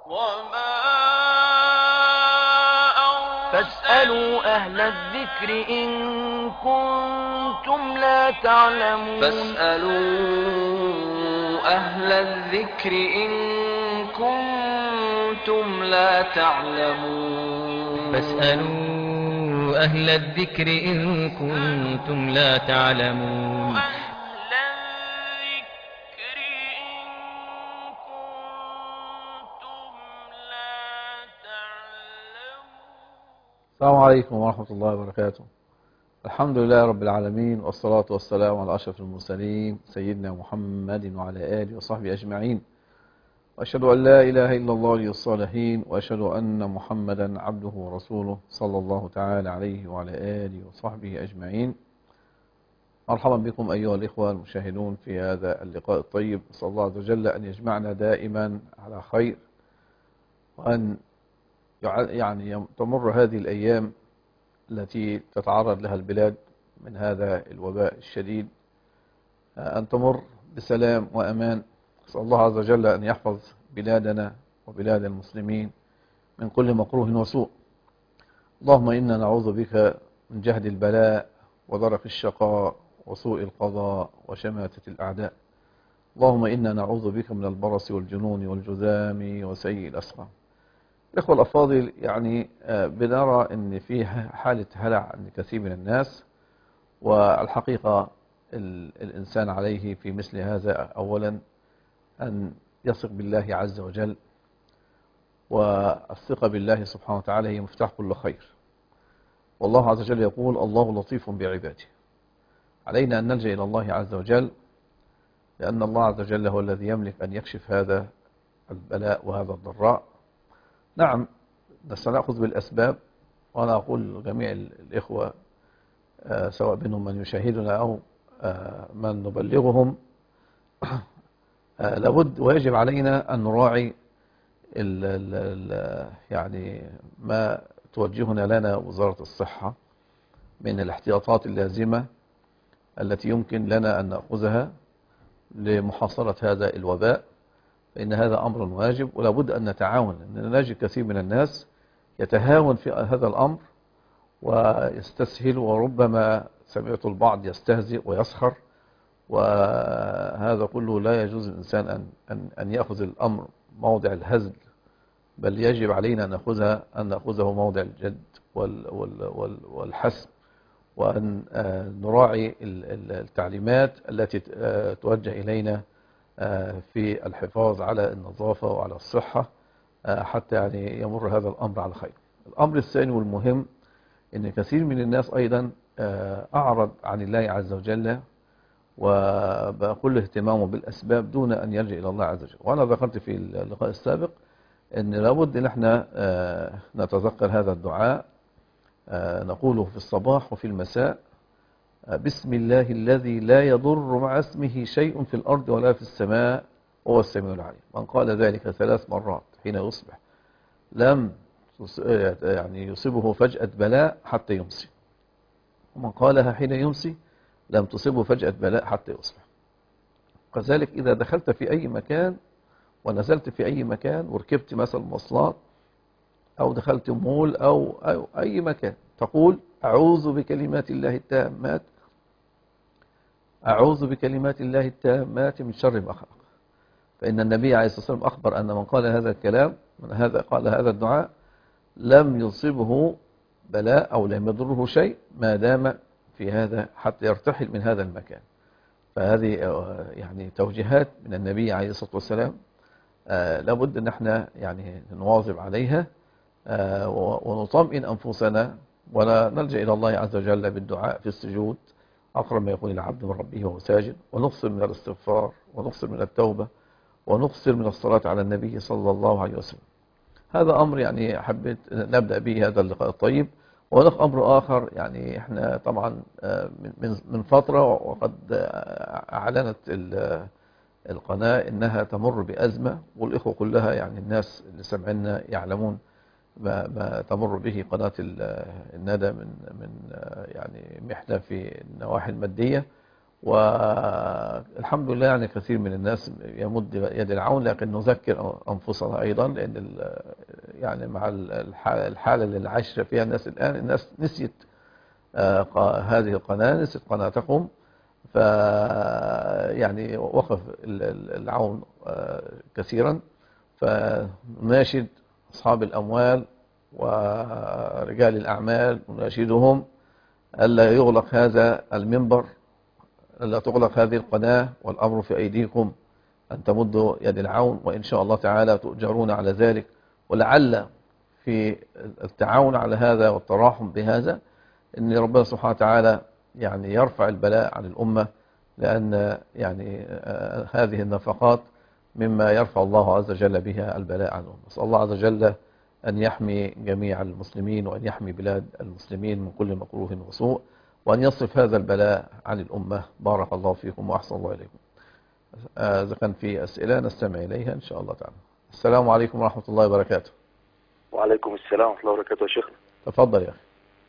وما أرسلنا فاسألوا أهل الذكر إن كنتم لا تعلمون فاسألوا أهل الذكر إن كنتم لا تعلمون فاسألوا أهل الذكر إن كنتم لا تعلمون أهل الذكر إن كنتم لا تعلمون السلام عليكم ورحمة الله وبركاته الحمد لله رب العالمين والصلاة والسلام على أشرف المرسلين سيدنا محمد وعلى آله وصحبه أجمعين وأشهد أن لا إله إلا الله ولي الصالحين وأشهد أن محمدا عبده ورسوله صلى الله تعالى عليه وعلى آله وصحبه أجمعين مرحبا بكم أيها الإخوة المشاهدون في هذا اللقاء الطيب نسأل الله عز وجل أن يجمعنا دائما على خير وأن يع- يعني تمر هذه الأيام التي تتعرض لها البلاد من هذا الوباء الشديد آه، أن تمر بسلام وأمان نسأل الله عز وجل أن يحفظ بلادنا وبلاد المسلمين من كل مكروه وسوء اللهم إنا نعوذ بك من جهد البلاء ودرك الشقاء وسوء القضاء وشماتة الأعداء اللهم إنا نعوذ بك من البرص والجنون والجذام وسيء الأسقام الإخوة الأفاضل يعني آه، بنرى أن في حالة هلع عند كثير من الناس والحقيقة ال- الإنسان عليه في مثل هذا أولا أن يثق بالله عز وجل والثقة بالله سبحانه وتعالى هي مفتاح كل خير والله عز وجل يقول الله لطيف بعباده علينا أن نلجأ إلى الله عز وجل لأن الله عز وجل هو الذي يملك أن يكشف هذا البلاء وهذا الضراء نعم سنأخذ بالأسباب وأنا أقول لجميع الإخوة آه، سواء منهم من يشاهدنا أو آه، من نبلغهم آه، لابد ويجب علينا أن نراعي ال ال ال يعني ما توجهنا لنا وزارة الصحة من الاحتياطات اللازمة التي يمكن لنا أن نأخذها لمحاصرة هذا الوباء فإن هذا أمر واجب ولا بد أن نتعاون لأننا نجد كثير من الناس يتهاون في هذا الأمر ويستسهل وربما سمعت البعض يستهزئ ويسخر وهذا كله لا يجوز الإنسان أن, أن, أن يأخذ الأمر موضع الهزل بل يجب علينا أن نأخذها أن نأخذه موضع الجد وال وال وال والحسم وأن آه، نراعي ال- ال- التعليمات التي آه، توجه إلينا آه، في الحفاظ على النظافة وعلى الصحة آه، حتى يعني يمر هذا الأمر على خير الأمر الثاني والمهم أن كثير من الناس أيضا آه، أعرض عن الله عز وجل وبكل اهتمامه بالأسباب دون أن يلجأ إلى الله عز وجل وأنا ذكرت في اللقاء السابق أن لابد أن احنا آه، نتذكر هذا الدعاء آه، نقوله في الصباح وفي المساء آه، بسم الله الذي لا يضر مع اسمه شيء في الأرض ولا في السماء وهو السميع العليم من قال ذلك ثلاث مرات حين يصبح لم تص- يعني يصيبه فجأة بلاء حتى يمسي ومن قالها حين يمسي لم تصيبه فجأة بلاء حتى يصبح كذلك إذا دخلت في أي مكان ونزلت في أي مكان وركبت مثلا مواصلات أو دخلت مول أو, أو أي مكان تقول أعوذ بكلمات الله التامات أعوذ بكلمات الله التامات من شر ما خلق فإن النبي عليه الصلاة والسلام أخبر أن من قال هذا الكلام من هذا قال هذا الدعاء لم يصيبه بلاء أو لم يضره شيء ما دام في هذا حتى يرتحل من هذا المكان فهذه آه، يعني توجيهات من النبي عليه الصلاة والسلام آه، لابد أن احنا يعني نواظب عليها آه، و- ونطمئن أنفسنا ولا نلجأ إلى الله عز وجل بالدعاء في السجود أقرب ما يكون العبد من ربه وهو ساجد ونقصر من الاستغفار ونقصر من التوبة ونقصر من الصلاة على النبي صلى الله عليه وسلم هذا أمر يعني حبيت نبدأ به هذا اللقاء الطيب وهناك أمر آخر يعني احنا طبعا آه، من- من من فترة وقد آه، أعلنت ال- القناة إنها تمر بأزمة والإخوة كلها يعني الناس اللي سمعنا يعلمون ما, ما تمر به قناة ال- الندى من من آه، يعني محنة في النواحي المادية والحمد لله يعني كثير من الناس يمد يد العون لكن نذكر أنفسنا أيضا لأن ال- يعني مع الحالة, الحالة اللي عايشة فيها الناس الآن الناس نسيت آه، ق- هذه القناة نسيت قناتكم ف يعني وقف ال- ال- العون آه، كثيرا فنناشد أصحاب الأموال ورجال الأعمال نناشدهم ألا يغلق هذا المنبر ألا تغلق هذه القناة والأمر في أيديكم أن تمدوا يد العون وإن شاء الله تعالى تؤجرون على ذلك ولعل في التعاون على هذا والتراحم بهذا أن ربنا سبحانه وتعالى يعني يرفع البلاء عن الأمة لأن يعني آه، هذه النفقات مما يرفع الله عز وجل بها البلاء عنهم نسأل الله عز وجل أن يحمي جميع المسلمين وأن يحمي بلاد المسلمين من كل مكروه وسوء وأن يصرف هذا البلاء عن الأمة بارك الله فيكم وأحسن الله إليكم آه، إذا كان في أسئلة نستمع إليها إن شاء الله تعالى السلام عليكم ورحمة الله وبركاته وعليكم السلام ورحمة الله وبركاته يا شيخنا تفضل يا أخي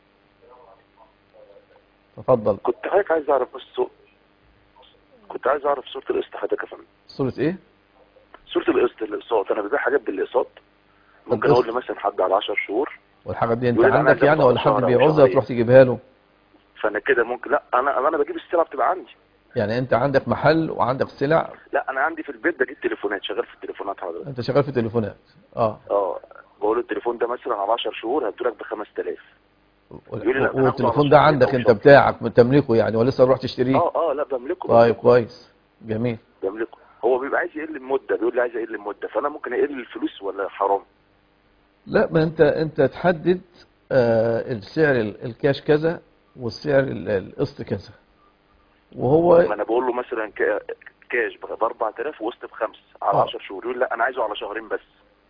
تفضل كنت حضرتك عايز أعرف بس سو... كنت عايز أعرف صورة القسط حضرتك يا فندم سورة إيه؟ صورة القسط الأقساط أنا ببيع حاجات بالأقساط ممكن القسط. أقول لمثلا حد على 10 شهور والحاجات دي أنت يقول أنا عندك عايز يعني أدفع ولا حد شهر أو بيعوزها شهرين. تروح تجيبها له؟ فأنا كده ممكن لا أنا أنا بجيب السلعة بتبقى عندي يعني أنت عندك محل وعندك سلع لا أنا عندي في البيت بجيب تليفونات شغال في التليفونات حضرتك أنت شغال في تليفونات أه أه بقول التليفون ده مثلا على 10 شهور هدولك ب 5000 يقول لي لا، أنا والتليفون هاخده ده على عندك شهرين أنت أو شهر. بتاعك تملكه يعني ولسه تروح تشتريه؟ أه أه لا بملكه طيب كويس جميل بملكه هو بيبقى عايز يقل المدة بيقول لي عايز اقل المدة فأنا ممكن أقل الفلوس ولا حرام لا ما انت انت تحدد آه السعر ال- الكاش كذا والسعر ال- القسط كذا وهو ما انا بقول له مثلا ك- كاش ب 4000 وسط بخمس على آه. 10 شهور يقول لا انا عايزه على شهرين بس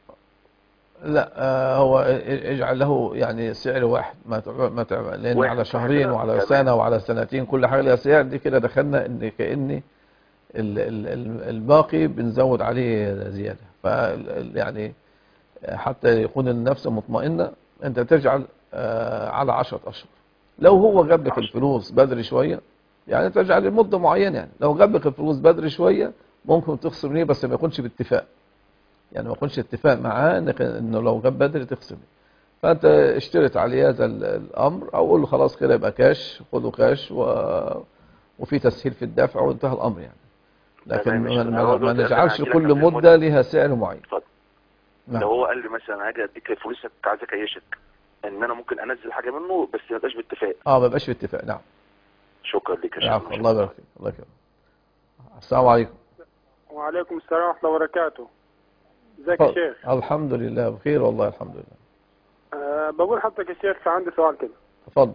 لا آه هو ا- اجعل له يعني سعر واحد ما تع- ما تع- لان واحد على صح شهرين كده؟ وعلى تمام. سنه وعلى سنتين كل حاجه لها سعر دي كده دخلنا ان كان ال- ال- ال- الباقي بنزود عليه زياده ف يعني حتى يكون النفس مطمئنه انت تجعل آه على 10 اشهر لو هو جاب لك عشرة. الفلوس بدري شويه يعني تجعل لمده معينه يعني لو جاب لك الفلوس بدري شويه ممكن تخصم ليه بس ما يكونش باتفاق يعني ما يكونش اتفاق معاه انك انه لو جاب بدري تخصم فانت اشترط عليه هذا ال- الامر او قول له خلاص كده يبقى كاش خده كاش و... وفي تسهيل في الدفع وانتهى الامر يعني لكن تمام، ما, مش- ما, هو ما دلوقتي نجعلش أنا هجيلك كل قبل مده المدة. لها سعر معين اتفضل نعم. لو هو قال لي مثلا هاجي اديك فلوسك عايز اكيشك ان انا ممكن انزل حاجه منه بس ما يبقاش باتفاق اه ما يبقاش في اتفاق نعم شكرا لك يا العفو شيخ الله يبارك فيك الله يكرمك السلام عليكم وعليكم السلام ورحمة الله وبركاته ازيك يا اتفضل. شيخ الحمد لله بخير والله الحمد لله أه بقول حضرتك يا شيخ عندي سؤال كده تفضل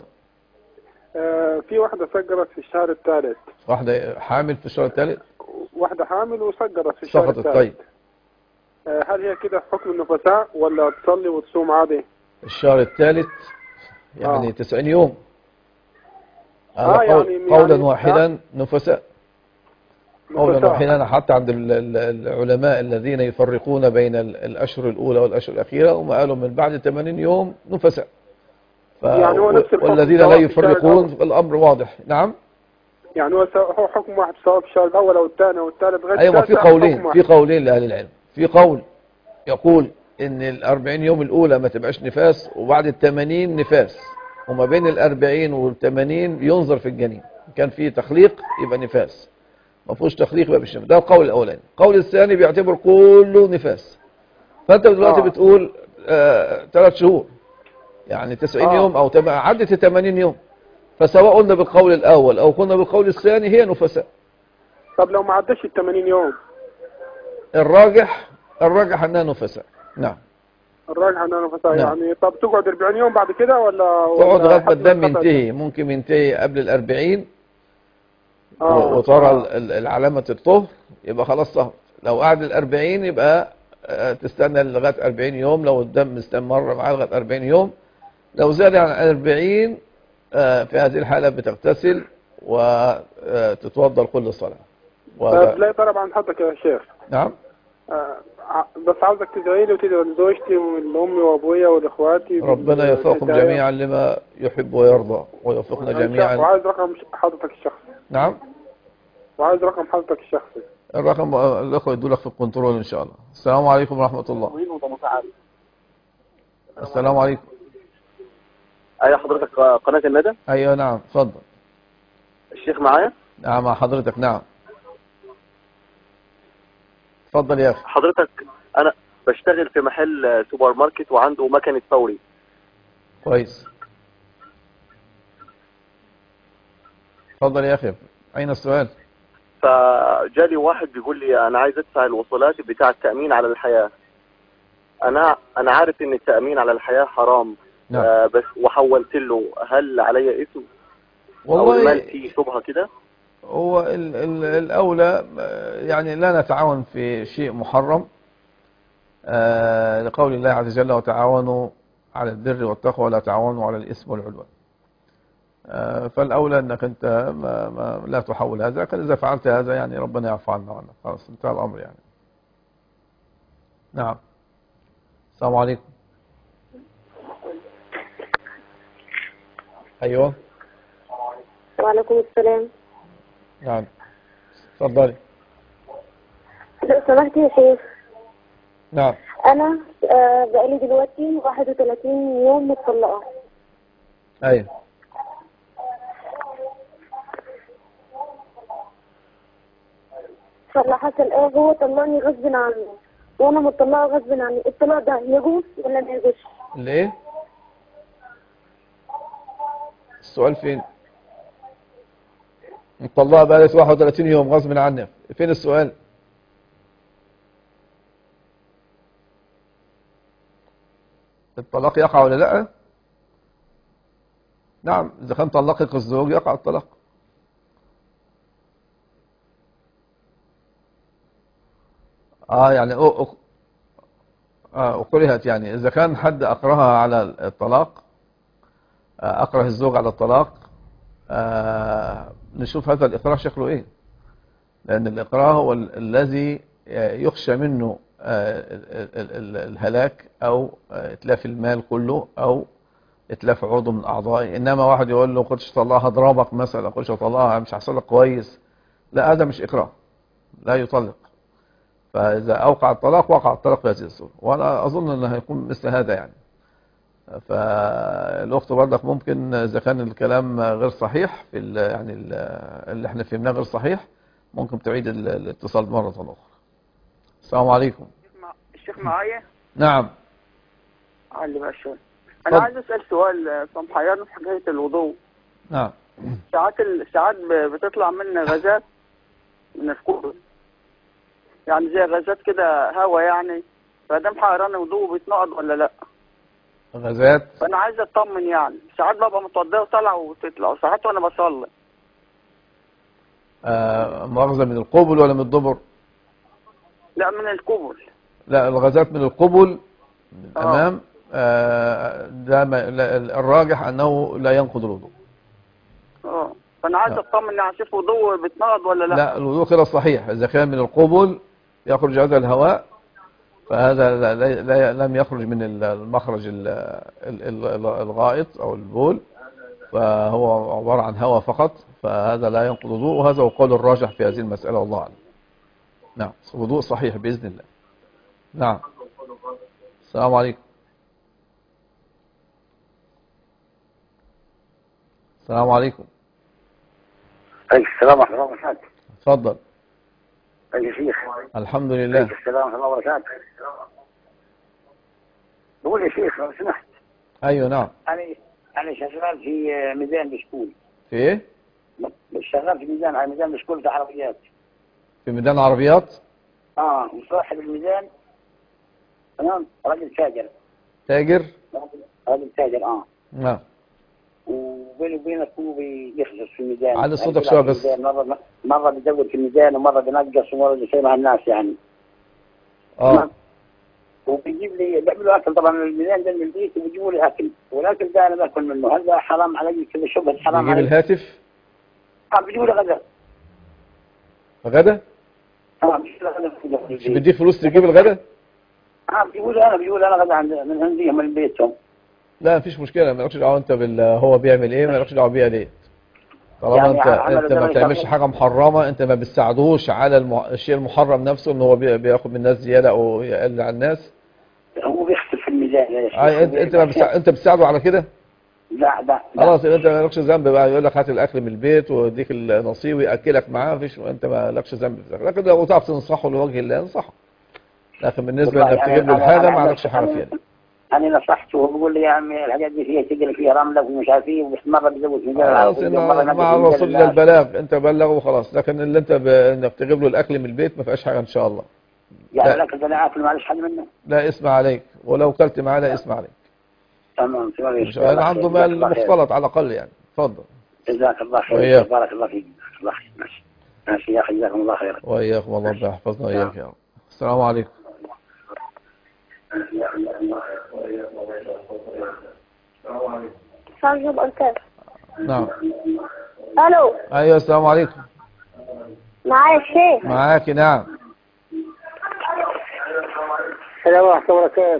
أه في واحدة سجرت في الشهر الثالث واحده حامل في الشهر الثالث واحدة حامل وسجرت في الشهر سقطت الثالث طيب أه هل هي كده في حكم النفساء ولا تصلي وتصوم عادي الشهر الثالث يعني آه. 90 يوم آه، هذا قول يعني- قولا يعني- واحدا نفساء قولا نفساء. واحدا حتى عند ال- ال- العلماء الذين يفرقون بين ال- الأشهر الأولى والأشهر الأخيرة هم قالوا من بعد 80 يوم نفساء ف... يعني هو نفس الحكم والذين سواء لا في الشهر يفرقون الأول. الأمر واضح نعم يعني هو سواء- هو حكم واحد سواء في الشهر الأول أو الثاني أو الثالث غير أيوة في التاسع، قولين حكم في واحد. قولين لأهل العلم في قول يقول إن الأربعين يوم الأولى ما تبقاش نفاس وبعد الثمانين نفاس وما بين الأربعين والثمانين ينظر في الجنين كان في تخليق يبقى نفاس ما فيهوش تخليق يبقى مش نفاس ده القول الأولاني القول الثاني بيعتبر كله نفاس فأنت دلوقتي آه. بتقول آه ثلاث شهور يعني 90 آه. يوم أو تم- عدت ال 80 يوم فسواء قلنا بالقول الأول أو قلنا بالقول الثاني هي نفساء طب لو ما عداش ال 80 يوم الراجح الراجح انها نفساء نعم الراجح انها نفساء نعم. يعني طب تقعد 40 يوم بعد كده ولا تقعد ولا لغايه ما حد الدم ما اتقفل؟ ينتهي ممكن ينتهي قبل الأربعين آه. و- وترى آه. ال- ال- العلامة الطهر يبقى خلاص طهر لو قعد الأربعين يبقى آه، تستنى لغاية أربعين يوم لو الدم استمر معاه لغاية أربعين يوم لو زاد عن أربعين آه، في هذه الحالة بتغتسل وتتوضا لكل صلاة وهذا- طيب لا طلب عن حضرتك يا شيخ نعم آه، ع- بس عاوزك تدعي لي وتدعي لزوجتي ولامي وابويا ولاخواتي ربنا يوفقكم بالهداية. جميعا لما يحب ويرضى ويوفقنا إن شاء- جميعا وعايز رقم ش- حضرتك الشخصي نعم وعايز رقم حضرتك الشخصي الرقم آه، الاخوه يدوا لك في الكنترول ان شاء الله السلام عليكم ورحمه الله السلام عليكم ايوه حضرتك قناه الندى ايوه نعم اتفضل الشيخ معايا نعم مع حضرتك نعم اتفضل يا اخي حضرتك انا بشتغل في محل سوبر ماركت وعنده مكنه فوري كويس اتفضل يا اخي اين السؤال فجالي واحد بيقول لي انا عايز ادفع الوصولات بتاع التامين على الحياه انا انا عارف ان التامين على الحياه حرام نعم. آه بس وحولت له هل علي اسم او والله المال فيه شبهه كده هو ال ال الأولى آه، يعني لا نتعاون في شيء محرم آه، لقول الله عز وجل وتعاونوا على البر والتقوى ولا تعاونوا على الإثم والعدوان آه، فالأولى أنك أنت ما ما لا تحول هذا لكن إذا فعلت هذا يعني ربنا يعفو عنا وعنك خلاص انتهى الأمر يعني نعم السلام عليكم أيوه وعليكم السلام نعم اتفضلي لو سمحت يا شيخ نعم انا آه، بقالي دلوقتي 31 يوم متطلقه أيوه فاللي حصل ايه هو طلقني غصب عنه وانا مطلقه غصب عني الطلاق ده يجوز ولا ما يجوزش ليه السؤال فين مطلقة بقالك 31 يوم غصب عنك فين السؤال الطلاق يقع ولا لا نعم اذا كان طلقك الزوج يقع الطلاق اه يعني أو أو آه أكرهت يعني إذا كان حد أكرهها على الطلاق آه أكره الزوج على الطلاق آه نشوف هذا الإكراه شكله إيه لأن الإكراه هو ال- الذي يخشى منه آه ال- ال- ال- الهلاك أو آه إتلاف المال كله أو إتلاف عضو من أعضائه إنما واحد يقول له خدش طلقها هضربك مثلا خدش طلقها مش هيحصل لك كويس لا هذا مش إكراه لا يطلق فإذا أوقع الطلاق وقع الطلاق في هذه الصورة وأنا أظن أنه هيكون مثل هذا يعني فالأخت برضك ممكن إذا كان الكلام غير صحيح في ال- يعني ال- اللي احنا فهمناه غير صحيح ممكن تعيد ال- الاتصال مرة أخرى السلام عليكم الشيخ معايا نعم علي بقى شوية اتفضل. انا عايز اسال سؤال سمحيان في حكايه الوضوء نعم ساعات ال- ساعات ب- بتطلع منا غازات من الكوب يعني زي غازات كده هوا يعني فده محيران الوضوء بيتنقض ولا لا غازات فانا عايز اطمن يعني ساعات ببقى متوضيه وطالعه وتطلع وساعات وانا بصلي آه، مؤاخذة من القبل ولا من الدبر لا من الكبل لا الغازات من القبل من آه. الأمام آه، ده ما- لا- الراجح أنه لا ينقض الوضوء اه فانا عايز لا. اطمن يعني اشوف وضوء بيتنقض ولا لا, لا الوضوء كده صحيح إذا كان من القبل يخرج هذا الهواء فهذا لا لا لا لم يخرج من ال- المخرج ال- ال- ال- الغائط أو البول فهو عبارة عن هواء فقط فهذا لا ينقض الوضوء وهذا هو القول الراجح في هذه المسألة والله أعلم نعم وضوء صحيح بإذن الله نعم السلام عليكم السلام عليكم السلام ورحمة الله وبركاته اتفضل يا شيخ الحمد لله السلام ورحمة الله وبركاته بقول يا شيخ لو سمحت ايوه نعم أنا أنا شغال في ميزان بشكول في ايه شغال في ميزان على ميزان بشكول في عربيات في ميدان عربيات اه وصاحب الميزان تمام راجل تاجر تاجر راجل تاجر اه نعم وبيني وبينك هو بيخسر في الميزان علي صوتك يعني شوية بيلعب بس. في الميزان. مرة مرة بيزود في الميزان ومرة بينقص ومرة بيسوي مع الناس يعني اه وبيجيب لي بيعملوا اكل طبعا الميزان ده من البيت وبيجيبوا لي اكل والاكل ده انا باكل منه هل ده حرام علي كذا شبهه حرام بيجيب علي الهاتف اه بيجيبوا لي غدا غدا اه بيجيبوا لي غدا في مش البيت. بيديك فلوس تجيب الغدا اه بيجيبوا لي انا بيجيبوا لي انا غدا عند من عندهم من بيتهم لا مفيش مشكله مالكش دعوه انت بال هو بيعمل ايه مالكش دعوه بيها ليه طالما يعني انت عمل انت ما زمان بتعملش يشغل- حاجه محرمه انت ما بتساعدوش على الم... الشيء المحرم نفسه ان هو بي- بياخد من الناس زياده او يقل على الناس هو بيخسر في الميزان يا شيخ. آه، انت انت ما بتساعد... انت بتساعده على كده لا لا لا. خلاص يبقى انت ما لكش ذنب بقى يقول لك هات الاكل من البيت ويديك النصيب وياكلك معاه مفيش انت ما لكش ذنب في ذلك لكن لو تعرف تنصحه لوجه الله انصحه لكن بالنسبه والله انك يعني تجيب له أنا- الحاجه أنا ما عن عليكش حاجه نفسي فيها انا نصحته وبقول لي يا عمي الحاجات دي فيها تقل فيها رمله ومش عارف ايه وبس مره بزود في خلاص إن مع الرسول ده البلاغ انت بلغه وخلاص لكن اللي انت ب... انك تجيب له الاكل من البيت ما فيهاش حاجه ان شاء الله يعني لا. لكن انا اكل معلش حد منه لا اسم عليك ولو كلت معاه لا اسم عليك تمام تمام مش انا عنده مال مختلط على الاقل يعني اتفضل جزاك الله خير وإياك. بارك الله فيك جزاك الله خير ماشي ماشي يا اخي جزاكم الله خير واياكم الله ربنا يحفظنا واياك يا رب السلام عليكم خمسة بأركان نعم ألو ايوه السلام عليكم معايا الشيخ معاك نعم السلام ورحمة الله وبركاته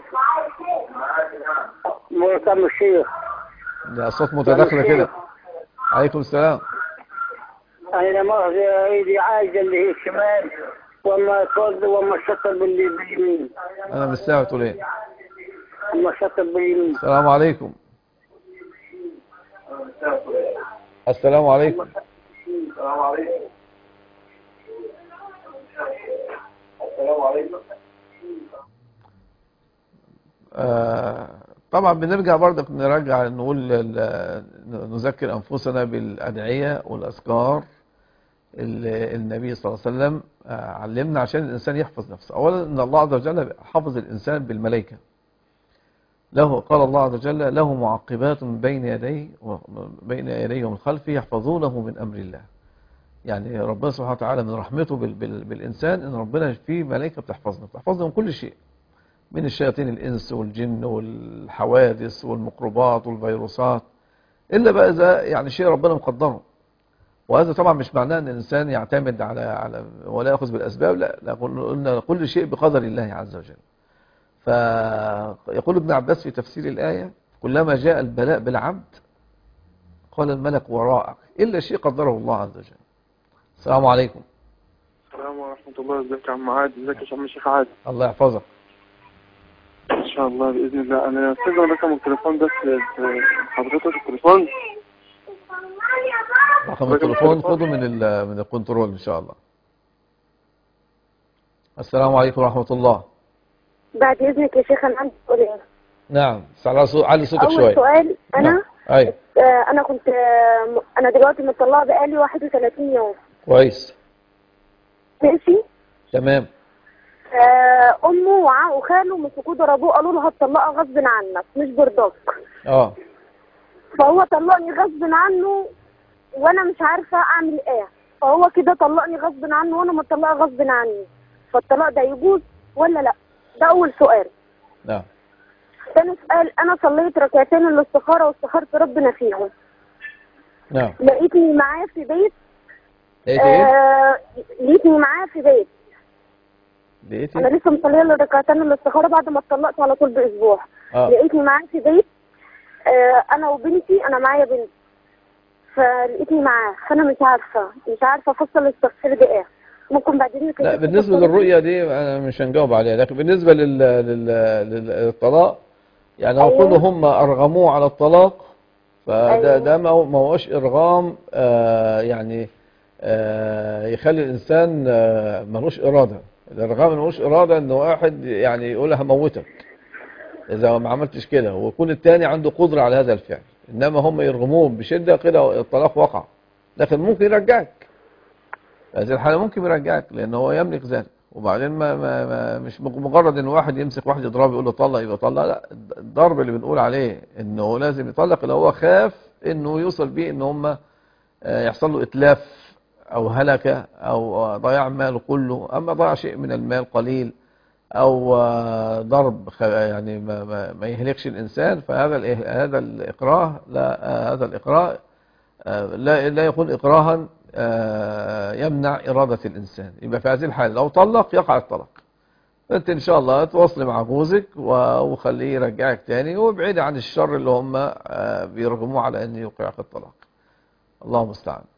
مرتم الشيخ ده صوت متداخله كده عليكم السلام أنا لا مؤاخذة إيدي عايزة اللي هي الشمال وما تفضل وما شطر باللي باليمين انا مش سامع تقول ايه وما شطر باليمين السلام عليكم السلام عليكم آه، طبعا بنرجع برضك نرجع نقول ال- نذكر انفسنا بالادعيه والاذكار اللي النبي صلى الله عليه وسلم آه، علمنا عشان الانسان يحفظ نفسه اولا ان الله عز وجل حفظ الانسان بالملائكه له قال الله عز وجل له معقبات من بين يديه بين يديه ومن خلفه يحفظونه من امر الله يعني ربنا سبحانه وتعالى من رحمته بال بال بالانسان ان ربنا فيه ملائكه بتحفظنا بتحفظنا من كل شيء من الشياطين الانس والجن والحوادث والميكروبات والفيروسات الا بقى اذا يعني شيء ربنا مقدره وهذا طبعا مش معناه ان الانسان يعتمد على على ولا ياخذ بالاسباب لا لا قلنا كل شيء بقدر الله عز وجل فيقول ابن عباس في تفسير الآية كلما جاء البلاء بالعبد قال الملك وراءك إلا شيء قدره الله عز وجل السلام عليكم السلام ورحمة الله ازيك يا عم عادل ازيك يا عم الشيخ عادل الله يحفظك ان شاء الله بإذن الله انا استاذن رقم التليفون بس حضرتك التليفون رقم التليفون خده من ال- من الكنترول إن شاء الله السلام عليكم ورحمة الله بعد إذنك يا شيخ أنا عندي سؤالين نعم بس على صوت علي صوتك أول شوية سؤال أنا نعم. أيوة آه أنا كنت آه م- أنا دلوقتي مطلعة بقالي 31 يوم كويس ماشي تمام آه أمه وع- وخاله مسكوه ضربوه قالوا له هتطلقها غصب عنك مش برضاك اه فهو طلقني غصب عنه وانا مش عارفه اعمل ايه فهو كده طلقني غصب عنه وانا مطلقه غصب عني فالطلاق ده يجوز ولا لا ده اول سؤال نعم ثاني سؤال انا صليت ركعتين الاستخاره واستخرت ربنا فيهم نعم لقيتني معاه في بيت لقيت ايه؟ آه لقيتني معاه في بيت لقيت انا ايه؟ لسه مصليه ركعتين الاستخاره بعد ما اتطلقت على طول باسبوع اه لقيتني معاه في بيت آه انا وبنتي انا معايا بنت فلقيتني معاه فانا مش عارفه مش عارفه افصل الاستغفار ده ايه ممكن بعدين لا بالنسبة للرؤية دي أنا مش هنجاوب عليها لكن بالنسبة لل... لل... لل- للطلاق يعني لو أيوة. كل هم أرغموه على الطلاق فده أيوة. ده ما هو- ما هوش إرغام آه يعني آه يخلي الإنسان آه ملوش إرادة الإرغام اللي ملوش إرادة إن واحد يعني يقول هموتك إذا ما عملتش كده ويكون التاني عنده قدرة على هذا الفعل إنما هم يرغموه بشدة كده الطلاق وقع لكن ممكن يرجعك هذه الحالة ممكن يرجعك لأن هو يملك ذلك وبعدين ما, ما, ما مش مجرد ان واحد يمسك واحد يضربه يقول له طلق يبقى طلق لا الضرب اللي بنقول عليه انه لازم يطلق اللي هو خاف انه يوصل بيه ان هم آه، يحصل له اتلاف او هلكة او آه، ضياع ماله كله اما ضيع شيء من المال قليل او آه، ضرب خ- يعني ما, ما, ما يهلكش الانسان فهذا الإه- هذا الاكراه لا آه، هذا الاكراه آه، لا لا يكون إكراها آه، يمنع إرادة الإنسان يبقى في هذه الحالة لو طلق يقع الطلاق فأنت إن شاء الله تواصلي مع جوزك و- وخليه يرجعك تاني وابعدي عن الشر اللي هم آه، بيرغموه على أن يوقعك الطلاق الله المستعان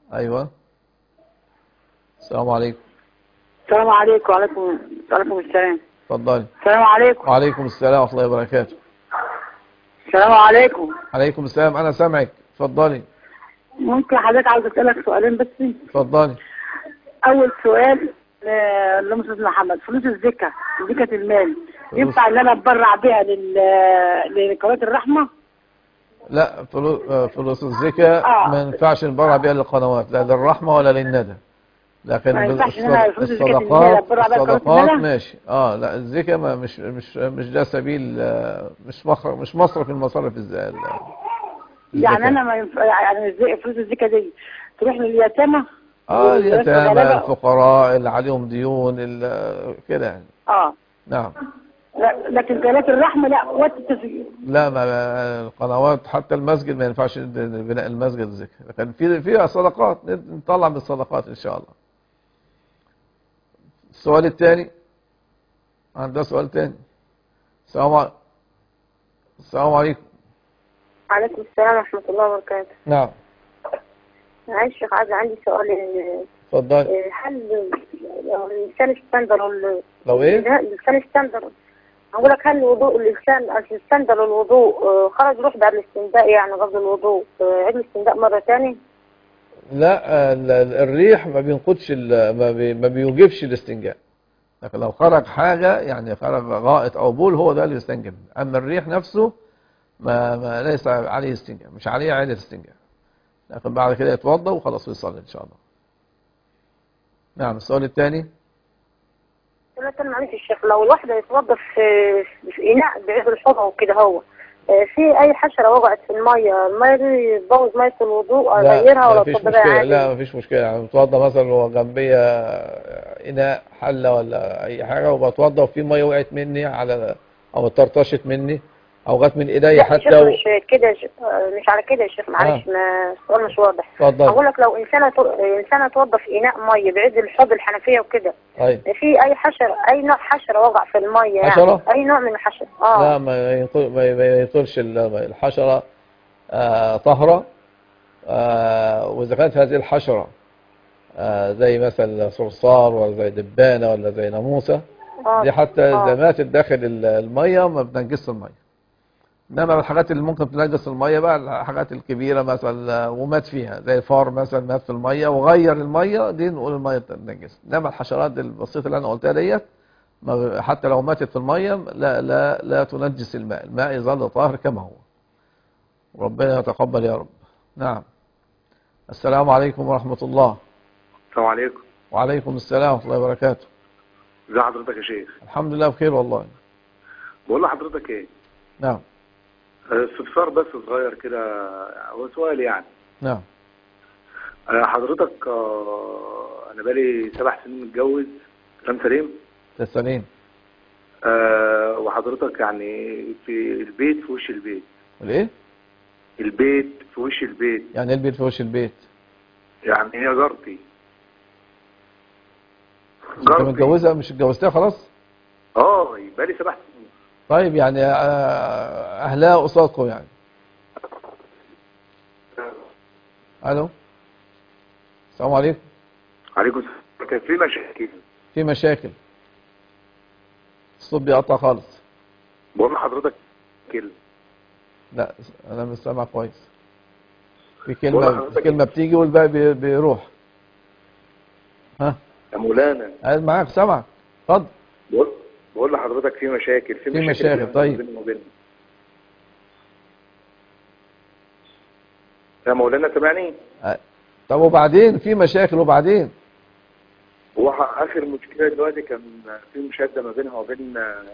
ايوه السلام عليكم السلام عليكم وعليكم وعليكم السلام اتفضلي السلام عليكم وعليكم السلام ورحمه الله وبركاته السلام عليكم عليكم السلام انا سامعك اتفضلي ممكن حضرتك عاوز اسالك سؤالين بس اتفضلي اول سؤال آه، اللهم صل على محمد فلوس الزكاه زكاه المال فلوس- ينفع ان انا اتبرع بيها لل لقناه الرحمه لا فلو- آه، فلوس الزكاة آه. ما ينفعش نبرع بيها للقنوات لا للرحمة ولا للندى لكن ما ينفعش إن الصد- أنا فلوس الزكاة اللي الصدقات أتبرع بيها لقناة الصدقات الندى؟ ماشي اه لا الزكاة ما مش مش مش ده سبيل آه، مش مخرج مش مصرف من مصارف الز- ال- يعني الزكاة. انا ما ينفع يعني ازاي فلوس الزكاه دي تروح لليتامى اه والناس اليتامى الغلابة؟ الفقراء اللي عليهم ديون ال- كده يعني اه نعم لا- لكن قناه الرحمه لا وقت التسجيل لا ما القنوات حتى المسجد ما ينفعش بناء المسجد زكاة لكن في في صدقات نطلع من الصدقات ان شاء الله السؤال الثاني عندنا سؤال ثاني السلام عليكم السلام عليكم وعليكم السلام ورحمة الله وبركاته نعم معلش يا شيخ عايز عندي سؤال اتفضلي آه، هل لو الإنسان استندر ال- لو ايه الإنسان استندر أقول لك هل الوضوء الإنسان استندر الوضوء آه، خرج روح بعد الاستنجاء يعني قبل الوضوء آه، عيد الاستنجاء مرة تاني لا ال- ال- الريح ما بينقضش ال- ما, بي ما بيوجبش الاستنجاء لكن لو خرج حاجة يعني خرج غائط أو بول هو ده اللي يستنجد أما الريح نفسه ما, ما ليس عليه استنجاء مش عليه عادة استنجاء لكن بعد كده يتوضى وخلاص ويصلي إن شاء الله نعم السؤال الثاني قلت له معلش الشيخ لو الواحدة يتوضى في في إناء بعيد الحوض أو كده هو آه، في أي حشرة وقعت في المية المية دي تبوظ مية الوضوء أغيرها لا ولا مفيش أتوضى مشكلة عادي؟ لا مفيش مشكلة يعني بتوضى مثلا لو جنبية إناء حلة ولا أي حاجة وبتوضى وفي مية وقعت مني على أو اتطرطشت مني أو جت من إيدي لا حتى الشيخ و... مش كده يا شيخ- آه، مش على كده يا شيخ معلش ما السؤال مش واضح اتفضل. أقول لك لو إنسانة تو- إنسانة توضى في إناء مية بعيد الحوض الحنفية وكده طيب في أي حشرة أي نوع حشرة وقع في المية يعني حشرة؟ أي نوع من الحشرة اه لا ما ينقل ما ما ينقلش ال- الحشرة آه، طهرة آه، وإذا كانت هذه الحشرة آه، زي مثلا صرصار ولا زي دبانة ولا زي ناموسة آه. دي حتى آه. إذا ماتت داخل ال- المية ما بتنجس المية إنما الحاجات اللي ممكن تنجس المية بقى الحاجات الكبيرة مثلا آه، ومات فيها زي الفار مثلا مات في المية وغير المية دي نقول المية تنجس إنما الحشرات البسيطة اللي أنا قلتها ديت ما- حتى لو ماتت في المية لا لا لا تنجس الماء الماء يظل طاهر كما هو ربنا يتقبل يا رب نعم السلام عليكم ورحمة الله السلام عليكم وعليكم السلام ورحمة الله وبركاته ازي حضرتك يا شيخ الحمد لله بخير والله بقول لحضرتك ايه نعم آه، استفسار بس صغير كده هو سؤال يعني نعم آه، حضرتك آه، انا بقالي سبع سنين متجوز كلام سليم تسليم آه، وحضرتك يعني في البيت في وش البيت الايه البيت في وش البيت يعني ايه البيت في وش البيت يعني هي جارتي انت جارتي متجوزها مش اتجوزتها خلاص اه بقالي سبع سنين طيب يعني آه، اهلها قصادكم يعني الو السلام عليكم عليكم السلام كان في مشاكل في مشاكل الصوت بيقطع خالص بقول لحضرتك كلمة لا انا مش سامع كويس في بقول كلمة لحضرتك كلمة بتيجي والباقي بي- بيروح ها يا مولانا قاعد معاك سامعك اتفضل بقول بقول لحضرتك في مشاكل في, في مشاكل، دايماً طيب. بيني وبينها. يا مولانا سامعني آه، طب وبعدين في مشاكل وبعدين هو ح- اخر مشكله دلوقتي كان في مشاده ما بينها وبين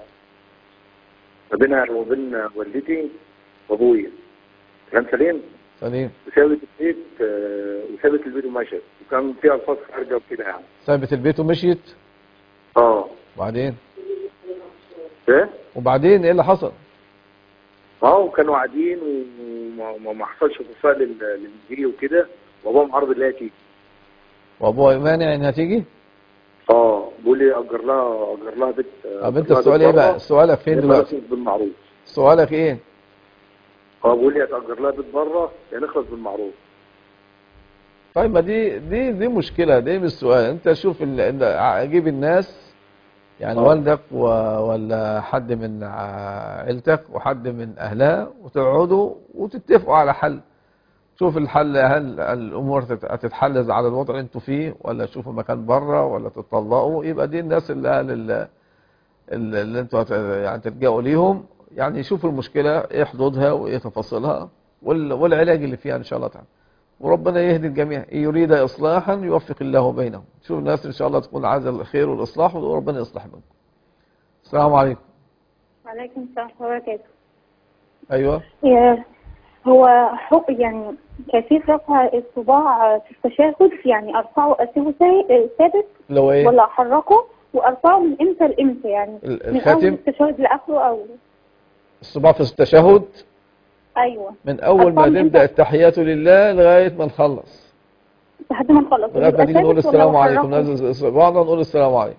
ما بينها وبين والدتي وابويا كلام سليم سليم وسابت البيت آه، وسابت البيت ومشت وكان في الفاظ خارجه وكده يعني سابت البيت ومشيت اه وبعدين ايه وبعدين ايه اللي حصل اه كانوا قاعدين وما وما- ما حصلش اتصال لل- للمديريه وكده وابوها معرض اللي هي تيجي وابوها مانع انها تيجي اه بيقول لي اجر لها اجر لها بيت طب انت أجر لها السؤال بيت ايه بقى بره، سؤالك فين يبقى دلوقتي نخلص بالمعروف سؤالك ايه اه بيقول لي هتأجر لها بيت بره يا نخلص بالمعروف طيب ما دي دي دي مشكلة دي مش سؤال انت شوف ال- ال- جيب الناس يعني آه. والدك و- ولا حد من ع- عيلتك وحد من اهلها وتقعدوا وتتفقوا على حل شوف الحل هل الامور تت- هتتحل على الوضع اللي انتوا فيه ولا تشوفوا مكان بره ولا تطلقوا يبقى دي الناس اللي اهل ال- ال- اللي انتوا هت- يعني تلجأوا ليهم يعني شوفوا المشكلة ايه حدودها وايه تفاصيلها وال- والعلاج اللي فيها ان شاء الله تعالى وربنا يهدي الجميع إن يريد إصلاحا يوفق الله بينهم شوف الناس إن شاء الله تكون عايزة الخير والإصلاح وربنا يصلح بينهم السلام عليكم وعليكم السلام ورحمة الله وبركاته أيوة يا- هو حق يعني كيفية رفع الصباع في التشهد يعني أرفعه أسيبه سا- ثابت لو إيه ولا أحركه وأرفعه من إمتى لإمتى يعني ال- من أول الخاتم التشهد لآخره أو الصباح في التشهد أيوه من أول ما أرفعه من تبدأ إمتى التحيات لله لغاية ما نخلص لحد ما نخلص لغاية ما ويبقى نيجي نقول ثابت ولا السلام عليكم بحركه؟ ننزل صباعنا نقول السلام عليكم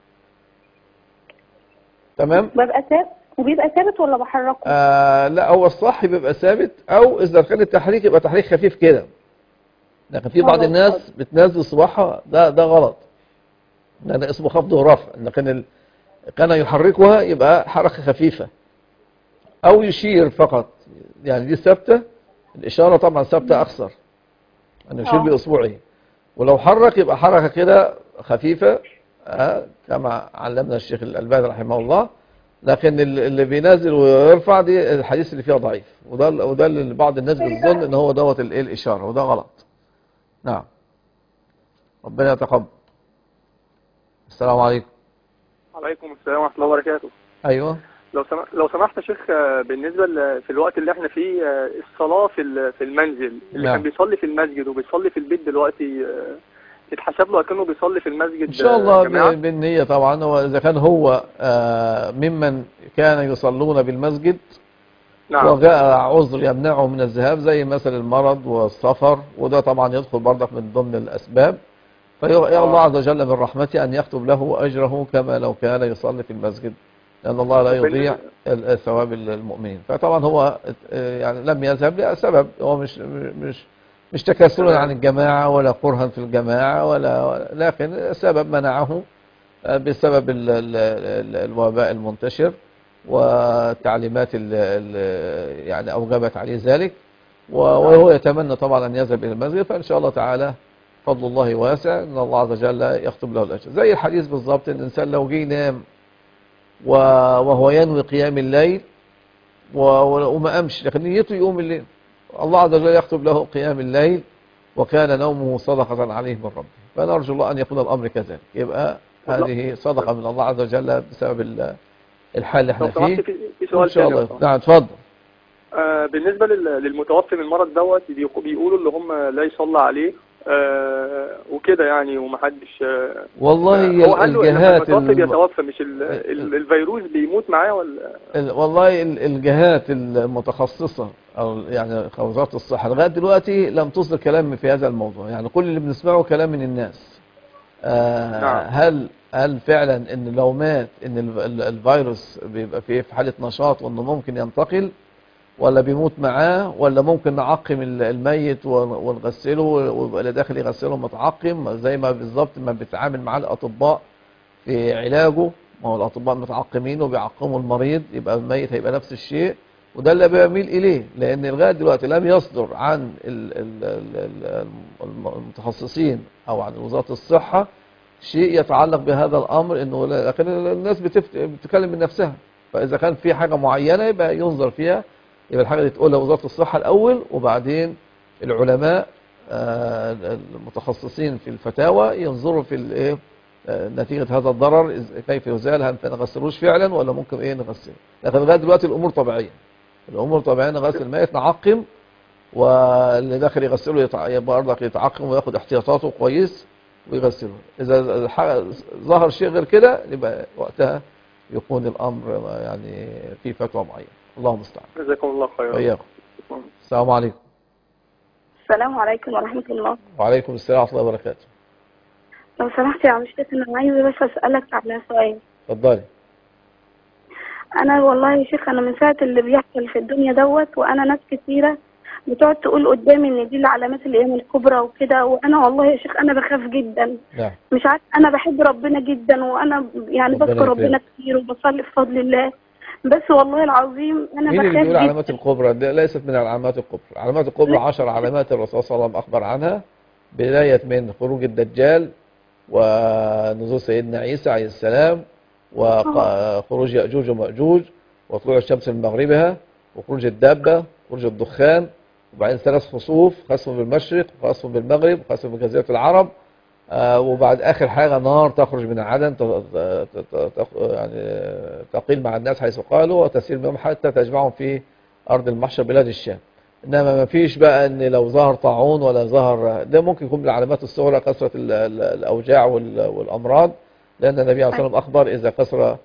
تمام بيبقى ثابت وبيبقى ثابت ولا بحركه؟ آه لا هو الصح بيبقى ثابت او اذا كان التحريك يبقى تحريك خفيف كده لكن في بعض خلاص، الناس بتنزل صباعها ده ده غلط ده, ده اسمه خفض ورفع ان كان ال... كان يحركها يبقى حركه خفيفه او يشير فقط يعني دي ثابته الاشاره طبعا ثابته اكثر ان يشير آه. باصبعه ولو حرك يبقى حركه كده خفيفه آه كما علمنا الشيخ الالباني رحمه الله لكن ال- اللي بينزل ويرفع دي الحديث اللي فيها ضعيف وده ال- وده اللي بعض الناس بتظن ان هو دوت الايه الاشاره وده غلط نعم ربنا يتقبل السلام عليكم عليكم السلام ورحمة الله وبركاته ايوه لو سمح لو سمحت يا شيخ آه، بالنسبة ل- في الوقت اللي احنا فيه آه، الصلاة في ال- في المنزل اللي نعم. كان بيصلي في المسجد وبيصلي في البيت دلوقتي آه، يتحسب له كأنه بيصلي في المسجد ان شاء الله آه، جماعة ب- بالنية طبعا واذا كان هو آه، ممن كان يصلون بالمسجد نعم. وجاء عذر يمنعه من الذهاب زي مثلا المرض والسفر وده طبعا يدخل برضك من ضمن الاسباب فيا الله عز وجل من رحمته ان يكتب له اجره كما لو كان يصلي في المسجد لان الله لا يضيع ال- الثواب المؤمنين فطبعا هو آه، يعني لم يذهب لسبب هو مش مش مش تكاسلا عن الجماعة ولا كرها في الجماعة ولا ولا- لكن سبب منعه آه، بسبب ال ال ال الوباء المنتشر والتعليمات ال ال يعني أوجبت عليه ذلك و- وهو يتمنى طبعا أن يذهب إلى المسجد فإن شاء الله تعالى فضل الله واسع إن الله عز وجل يكتب له الأجر زي الحديث بالظبط إن الإنسان لو جه ينام و- وهو ينوي قيام الليل و- و- وما قامش لكن نيته يقوم الليل الله عز وجل يكتب له قيام الليل وكان نومه صدقة عليه من ربه فنرجو الله أن يكون الأمر كذلك يبقى هذه صدقة من الله عز وجل بسبب ال- الحال اللي احنا لو سمحت فيه في في إن سؤال شاء تاني الله لو سمحت. نعم اتفضل آه، بالنسبة لل- للمتوفي من المرض دوت بيقو- بيقولوا اللي هم لا يصلى عليه آه، وكده يعني ومحدش آه، والله هي هو قال له لما الجهات المتوفي الم- بيتوفى مش ال- ال- الفيروس بيموت معاه ولا ال- والله ال- الجهات المتخصصة أو يعني وزارة الصحة لغاية دلوقتي لم تصدر كلام في هذا الموضوع يعني كل اللي بنسمعه كلام من الناس آه نعم. هل هل فعلا ان لو مات ان ال- ال- الفيروس بيبقى فيه في حالة نشاط وانه ممكن ينتقل ولا بيموت معاه ولا ممكن نعقم ال- الميت ون- ونغسله ويبقى اللي داخل يغسله متعقم زي ما بالظبط ما بيتعامل معاه الاطباء في علاجه ما هو الاطباء متعقمين وبيعقموا المريض يبقى الميت هيبقى نفس الشيء وده اللي بيميل اليه لان لغايه دلوقتي لم يصدر عن ال- ال- ال- ال- الم- المتخصصين او عن وزاره الصحه شيء يتعلق بهذا الامر انه لا- لكن الناس بتفت... بتتكلم من نفسها فاذا كان في حاجه معينه يبقى ينظر فيها يبقى الحاجه دي تقولها وزاره الصحه الاول وبعدين العلماء آه، المتخصصين في الفتاوى ينظروا في الايه آه، نتيجه هذا الضرر إز- كيف يزال هل نغسلوش فعلا ولا ممكن ايه نغسله لكن لغايه دلوقتي الامور طبيعيه الامور طبيعيه نغسل الميت نعقم واللي داخل يغسله يتع... يبقى برضك يتعقم وياخد احتياطاته كويس ويغسله اذا الح- ظهر شيء غير كده يبقى وقتها يكون الامر يعني في فتوى معينه الله المستعان جزاكم الله خيرا وإياكم السلام عليكم السلام عليكم ورحمة الله وعليكم السلام ورحمه الله وبركاته لو سمحت يا عم شيخ أنا عايزة بس أسألك على سؤال اتفضلي أنا والله يا شيخ أنا من ساعة اللي بيحصل في الدنيا دوت وأنا ناس كتيرة بتقعد تقول قدامي ان دي العلامات الايام الكبرى وكده وانا والله يا شيخ انا بخاف جدا نعم مش عارف انا بحب ربنا جدا وانا يعني ربنا بذكر ربنا يكرمك. كتير وبصلي بفضل الله بس والله العظيم انا مين اللي بخاف بيقول جدا علامات الكبرى دي ليست من العلامات الكبرى العلامات الكبرى عشر علامات الرسول صلى الله عليه وسلم أخبر عنها بداية من خروج الدجال ونزول سيدنا عيسى عليه السلام وخروج يأجوج ومأجوج وطلوع الشمس من مغربها وخروج الدابة وخروج الدخان وبعدين ثلاث خسوف خسف بالمشرق وخسف بالمغرب وخسف بجزيرة العرب آه، وبعد آخر حاجة نار تخرج من عدن ت- ت- ت- ت- يعني تقيل مع الناس حيث قالوا وتسير بهم حتى تجمعهم في أرض المحشر بلاد الشام إنما ما فيش بقى إن لو ظهر طاعون ولا ظهر ده ممكن يكون من العلامات الصغرى كثرة ال- ال- الأوجاع وال- والأمراض لأن النبي عليه الصلاة والسلام أخبر إذا كثر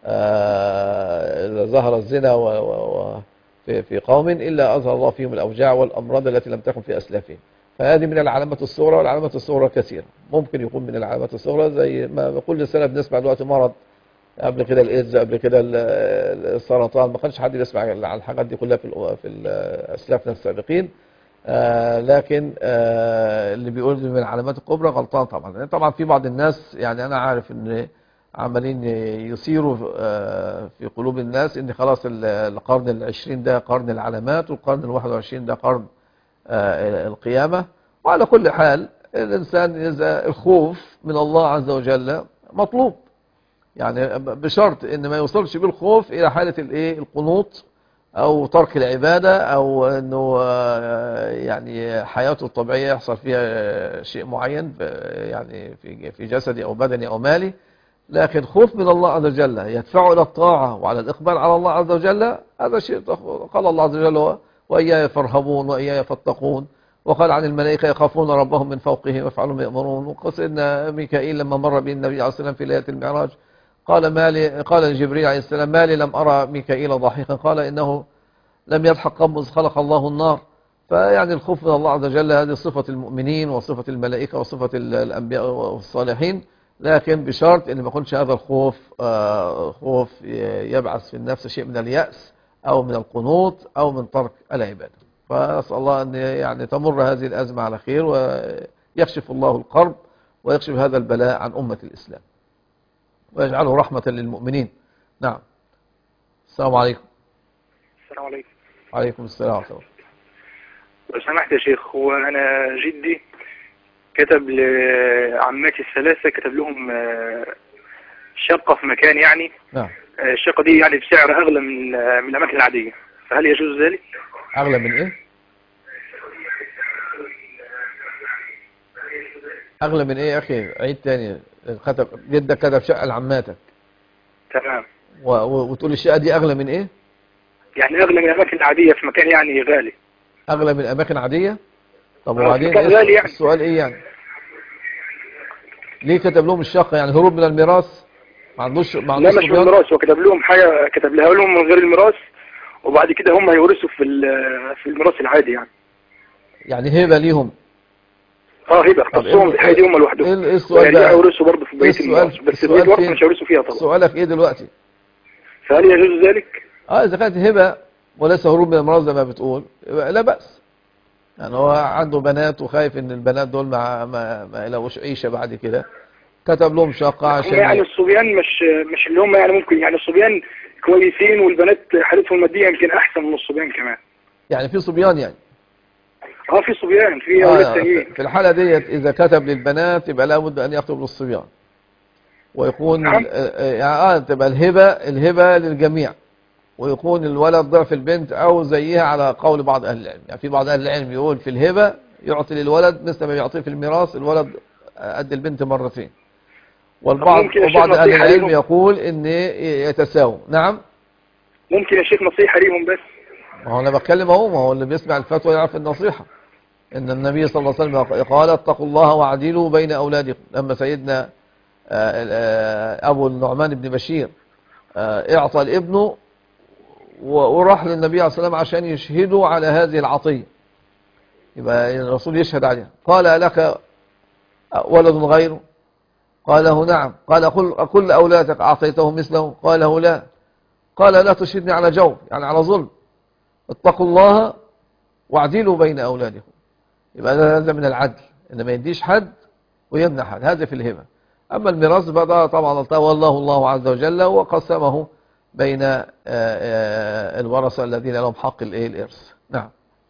آه، إذا ظهر الزنا و و و في في قوم إلا أظهر الله فيهم الأوجاع والأمراض التي لم تكن في أسلافهم فهذه من العلامات الصغرى والعلامات الصغرى كثيرة ممكن يكون من العلامات الصغرى زي ما كل سنة بنسمع دلوقتي مرض قبل كده الايدز قبل كده ال- ال- السرطان ما كانش حد بيسمع عن الحاجات دي كلها في الأ- في ال- اسلافنا السابقين آه لكن آه اللي بيقول دي من العلامات الكبرى غلطان طبعا لأن طبعا في بعض الناس يعني انا عارف ان عمالين يثيروا آه في قلوب الناس ان خلاص ال- القرن العشرين ده قرن العلامات والقرن الواحد وعشرين ده قرن آه القيامة وعلى كل حال الإنسان إذا الخوف من الله عز وجل مطلوب يعني بشرط ان ما يوصلش بالخوف الى حالة الايه القنوط او ترك العبادة او انه آه، يعني حياته الطبيعية يحصل فيها شيء معين في- يعني في في جسدي او بدني او مالي لكن خوف من الله عز وجل يدفعه الى الطاعة وعلى الاقبال على الله عز وجل هذا شيء قال الله عز وجل واياي فارهبون واياي فاتقون وقال عن الملائكة يخافون ربهم من فوقهم ويفعلون ما يأمرون وقص ان ميكائيل لما مر به النبي عليه الصلاة والسلام في ليلة المعراج قال ما لي قال جبريل عليه السلام ما لي لم أرى ميكائيل ضاحكا قال إنه لم يضحك قبل إذ خلق الله النار فيعني الخوف من الله عز وجل هذه صفة المؤمنين وصفة الملائكة وصفة ال- الأنبياء والصالحين لكن بشرط أن ما يكونش هذا الخوف آه، خوف ي- يبعث في النفس شيء من اليأس أو من القنوط أو من ترك العبادة فأسأل الله أن يعني تمر هذه الأزمة على خير ويكشف الله القرب ويكشف هذا البلاء عن أمة الإسلام ويجعله رحمة للمؤمنين نعم السلام عليكم السلام عليكم وعليكم السلام ورحمة الله لو سمحت يا شيخ هو انا جدي كتب لعماتي الثلاثة كتب لهم آه، شقة في مكان يعني نعم آه، الشقة دي يعني بسعر اغلى من آه، من الاماكن العادية فهل يجوز ذلك؟ أغلى من إيه أغلى من إيه يا أخي عيد تاني كتب جدك كتب شقة لعماتك تمام و- و- وتقول الشقة دي أغلى من إيه يعني اغلى من الاماكن العادية في مكان يعني غالي أغلى من أماكن عادية طب آه، وبعدين كان إيه غالي يعني. السؤال إيه يعني ليه كتب لهم الشقة يعني هروب من الميراث ما عندوش ما لا عندوش مش من صبيان؟ الميراث هو كتب لهم حاجة كتب لها لهم من غير الميراث وبعد كده هم هيورثوا في ال- في الميراث العادي يعني يعني هبة ليهم اه هبه طب اختصهم إيه- بالحاجه دي هم لوحدهم إيه إيه السؤال ويرجعوا بقى؟ يورثوا برضه في إيه بقيه السؤال الميراث بس السؤال البيت ورثه فين؟ مش هيورثوا فيها طبعا سؤالك إيه دلوقتي فهل يجوز ذلك؟ اه اذا كانت هبه وليس هروب من المرض زي ما بتقول يبقى لا باس يعني هو عنده بنات وخايف ان البنات دول ما ما, ما يلاقوش عيشه بعد كده كتب لهم شقه هم عشان يعني الصبيان مش مش اللي هم يعني ممكن يعني الصبيان كويسين والبنات حالتهم الماديه يمكن احسن من الصبيان كمان يعني في صبيان يعني اه في صبيان في آه اولاد تانيين في الحاله ديت اذا كتب للبنات يبقى لابد ان يكتب للصبيان ويكون نعم. ال- آه يعني اه تبقى الهبه الهبه للجميع ويكون الولد ضعف البنت او زيها على قول بعض اهل العلم يعني في بعض اهل العلم يقول في الهبه يعطي للولد مثل ما يعطيه في الميراث الولد قد البنت مرتين والبعض ممكن يا شيخ وبعض اهل نصيحة العلم ليهم؟ يقول ان يتساووا نعم ممكن يا شيخ نصيحه ليهم بس ما هو انا بتكلم اهو ما هو اللي بيسمع الفتوى يعرف النصيحه ان النبي صلى الله عليه وسلم قال اتقوا الله واعدلوا بين اولادكم لما سيدنا آه، آه، ابو النعمان بن بشير آه، اعطى الابن و- وراح للنبي عليه الصلاه والسلام عشان يشهدوا على هذه العطيه يبقى الرسول يشهد عليها قال لك ولد غيره قاله نعم قال كل كل اولادك اعطيته مثله قاله لا قال لا تشهدني على جور يعني على ظلم اتقوا الله واعدلوا بين أولادكم يبقى ده هذا من العدل إن ما يديش حد ويمنع حد هذا في الهبة أما الميراث بقى ده طبعا تولاه الله عز وجل وقسمه بين آه، آه، الورثة الذين لهم حق الإيه الإرث نعم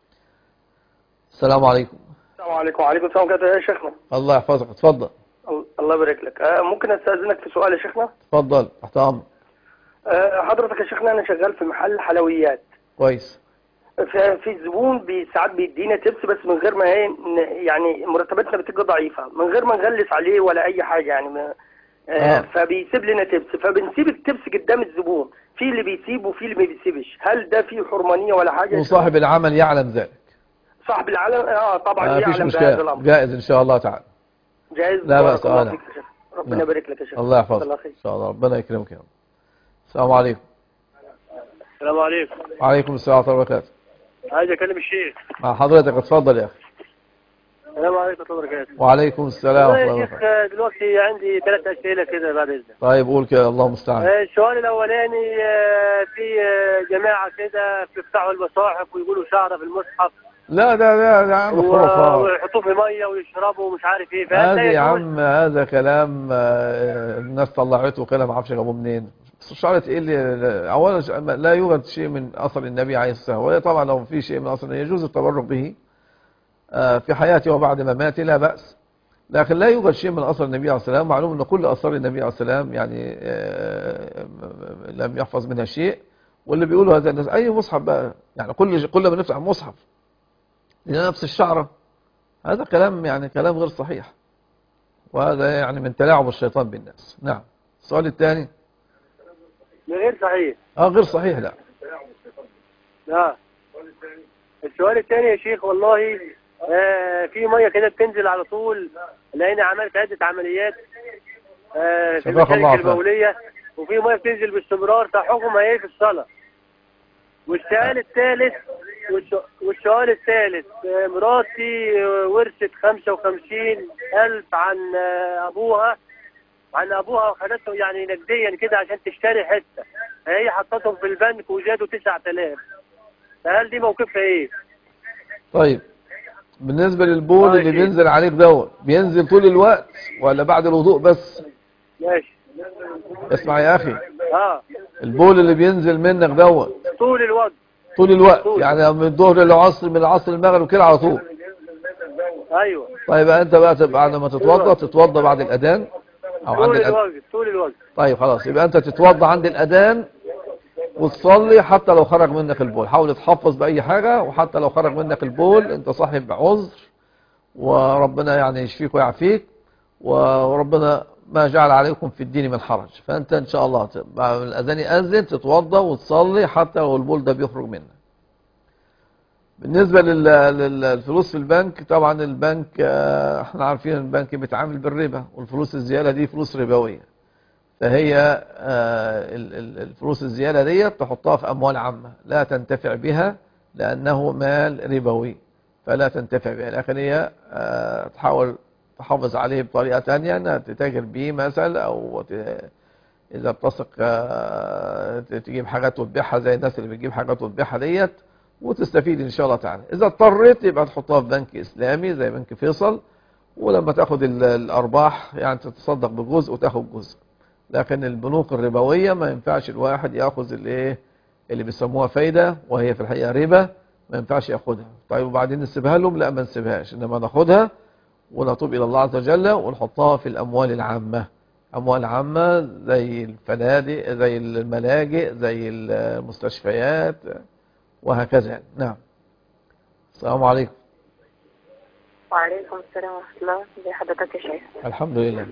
السلام عليكم السلام عليكم وعليكم السلام ورحمة الله يا شيخنا الله يحفظك اتفضل الله يبارك لك آه، ممكن استاذنك في سؤال يا شيخنا اتفضل تحت أمر آه، حضرتك يا شيخنا انا شغال في محل حلويات كويس في في زبون بي ساعات بيدينا تبس بس من غير ما ايه ن- يعني مرتباتنا بتبقى ضعيفه من غير ما نغلس عليه ولا اي حاجه يعني ما آه آه. فبيسيب لنا تبس فبنسيب التبس قدام الزبون في اللي بيسيب وفي اللي ما بيسيبش هل ده فيه حرمانيه ولا حاجه وصاحب العمل يعلم ذلك صاحب العالم اه طبعا ما فيش يعلم بهذا مشكلة الامر جائز إن شاء الله تعالى جائز لا بارك بأس الله أنا فيك يا شيخ. ربنا نعم. يبارك لك يا شيخ الله يحفظك الله إن خير شاء الله ربنا يكرمك يا رب السلام عليكم السلام عليكم وعليكم السلام ورحمة الله وبركاته عايز اكلم الشيخ مع حضرتك اتفضل يا أخي السلام عليكم ورحمه الله وبركاته وعليكم السلام والله ورحمة يا الله شيخ وبركاته آه، دلوقتي عندي ثلاث اسئله كده بعد اذنك طيب قول كده الله المستعان آه، السؤال الاولاني آه، في آه، جماعه كده بيفتحوا المصاحف ويقولوا شعره في المصحف لا ده ده ده عم و- خرافات ويحطوه في ميه ويشربوا ومش عارف ايه فهل هذا ده يا يجوز؟ عم هذا كلام آه، الناس طلعته كلام ما اعرفش جابوه منين بس شعرة ايه اللي اولا ش- لا يوجد شيء من اثر النبي عليه الصلاه والسلام وهي طبعا لو في شيء من اثر النبي يجوز التبرك به آه، في حياته وبعد مماته لا باس لكن لا يوجد شيء من اثر النبي عليه الصلاه والسلام معلوم ان كل اثار النبي عليه الصلاه والسلام يعني آه، لم يحفظ منها شيء واللي بيقولوا هذا الناس اي مصحف بقى يعني كل كل ما نفتح مصحف لنا نفس الشعره هذا كلام يعني كلام غير صحيح وهذا يعني من تلاعب الشيطان بالناس نعم السؤال الثاني غير صحيح اه غير صحيح لا لا السؤال الثاني يا شيخ والله آه في ميه كده بتنزل على طول لاني عملت عده عمليات آه في شفاك الله المشاكل عافاك. البوليه وفي ميه بتنزل باستمرار فحكمها ايه في الصلاه والسؤال الثالث والس- والسؤال الثالث آه، مراتي آه، ورثت 55 ألف عن آه، أبوها عن أبوها وخدتهم يعني نقديا كده عشان تشتري حتة فهي حطتهم في البنك وزادوا 9000 فهل دي موقفها إيه؟ طيب بالنسبة للبول آه، اللي شيء. بينزل عليك دوت بينزل طول الوقت ولا بعد الوضوء بس ماشي اسمع يا اخي اه البول اللي بينزل منك دوت طول الوقت طول الوقت يعني من الظهر للعصر من العصر للمغرب كده على طول ايوه طيب انت بقى تبقى بعد ما تتوضا تتوضا بعد الاذان او عند طول الأذان الوقت طول الوقت طيب خلاص يبقى انت تتوضا عند الاذان وتصلي حتى لو خرج منك البول حاول تحفظ باي حاجه وحتى لو خرج منك البول انت صاحب عذر وربنا يعني يشفيك ويعافيك وربنا ما جعل عليكم في الدين من حرج فانت ان شاء الله ت- بعد الاذان ياذن تتوضا وتصلي حتى لو البول ده بيخرج منك بالنسبة لل- لل- للفلوس في البنك طبعا البنك آه، احنا عارفين البنك بيتعامل بالربا والفلوس الزيادة دي فلوس ربوية فهي آه، ال- ال- الفلوس الزيادة دي تحطها في أموال عامة لا تنتفع بها لأنه مال ربوي فلا تنتفع بها لكن هي آه، تحاول تحافظ عليه بطريقة تانية انها تتاجر بيه مثلا أو ت- إذا بتثق آه، تجيب حاجات وتبيعها زي الناس اللي بتجيب حاجات وتبيعها ديت وتستفيد إن شاء الله تعالى إذا اضطريت يبقى تحطها في بنك إسلامي زي بنك فيصل ولما تاخد ال- الأرباح يعني تتصدق بجزء وتاخد جزء لكن البنوك الربوية ما ينفعش الواحد ياخذ الايه اللي بيسموها فايدة وهي في الحقيقة ربا ما ينفعش ياخدها طيب وبعدين نسيبها لهم لا ما نسيبهاش انما ناخدها ونتوب الى الله عز وجل ونحطها في الاموال العامة اموال عامة زي الفنادق زي الملاجئ زي المستشفيات وهكذا يعني. نعم السلام عليكم وعليكم السلام ورحمة الله ازي حضرتك يا شيخ الحمد لله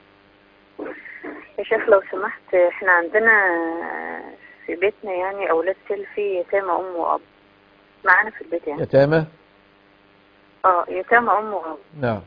يا شيخ لو سمحت احنا عندنا في بيتنا يعني أولاد سيلفي يتامى أم وأب معانا في البيت يعني يتامى اه يتامى أم وأب نعم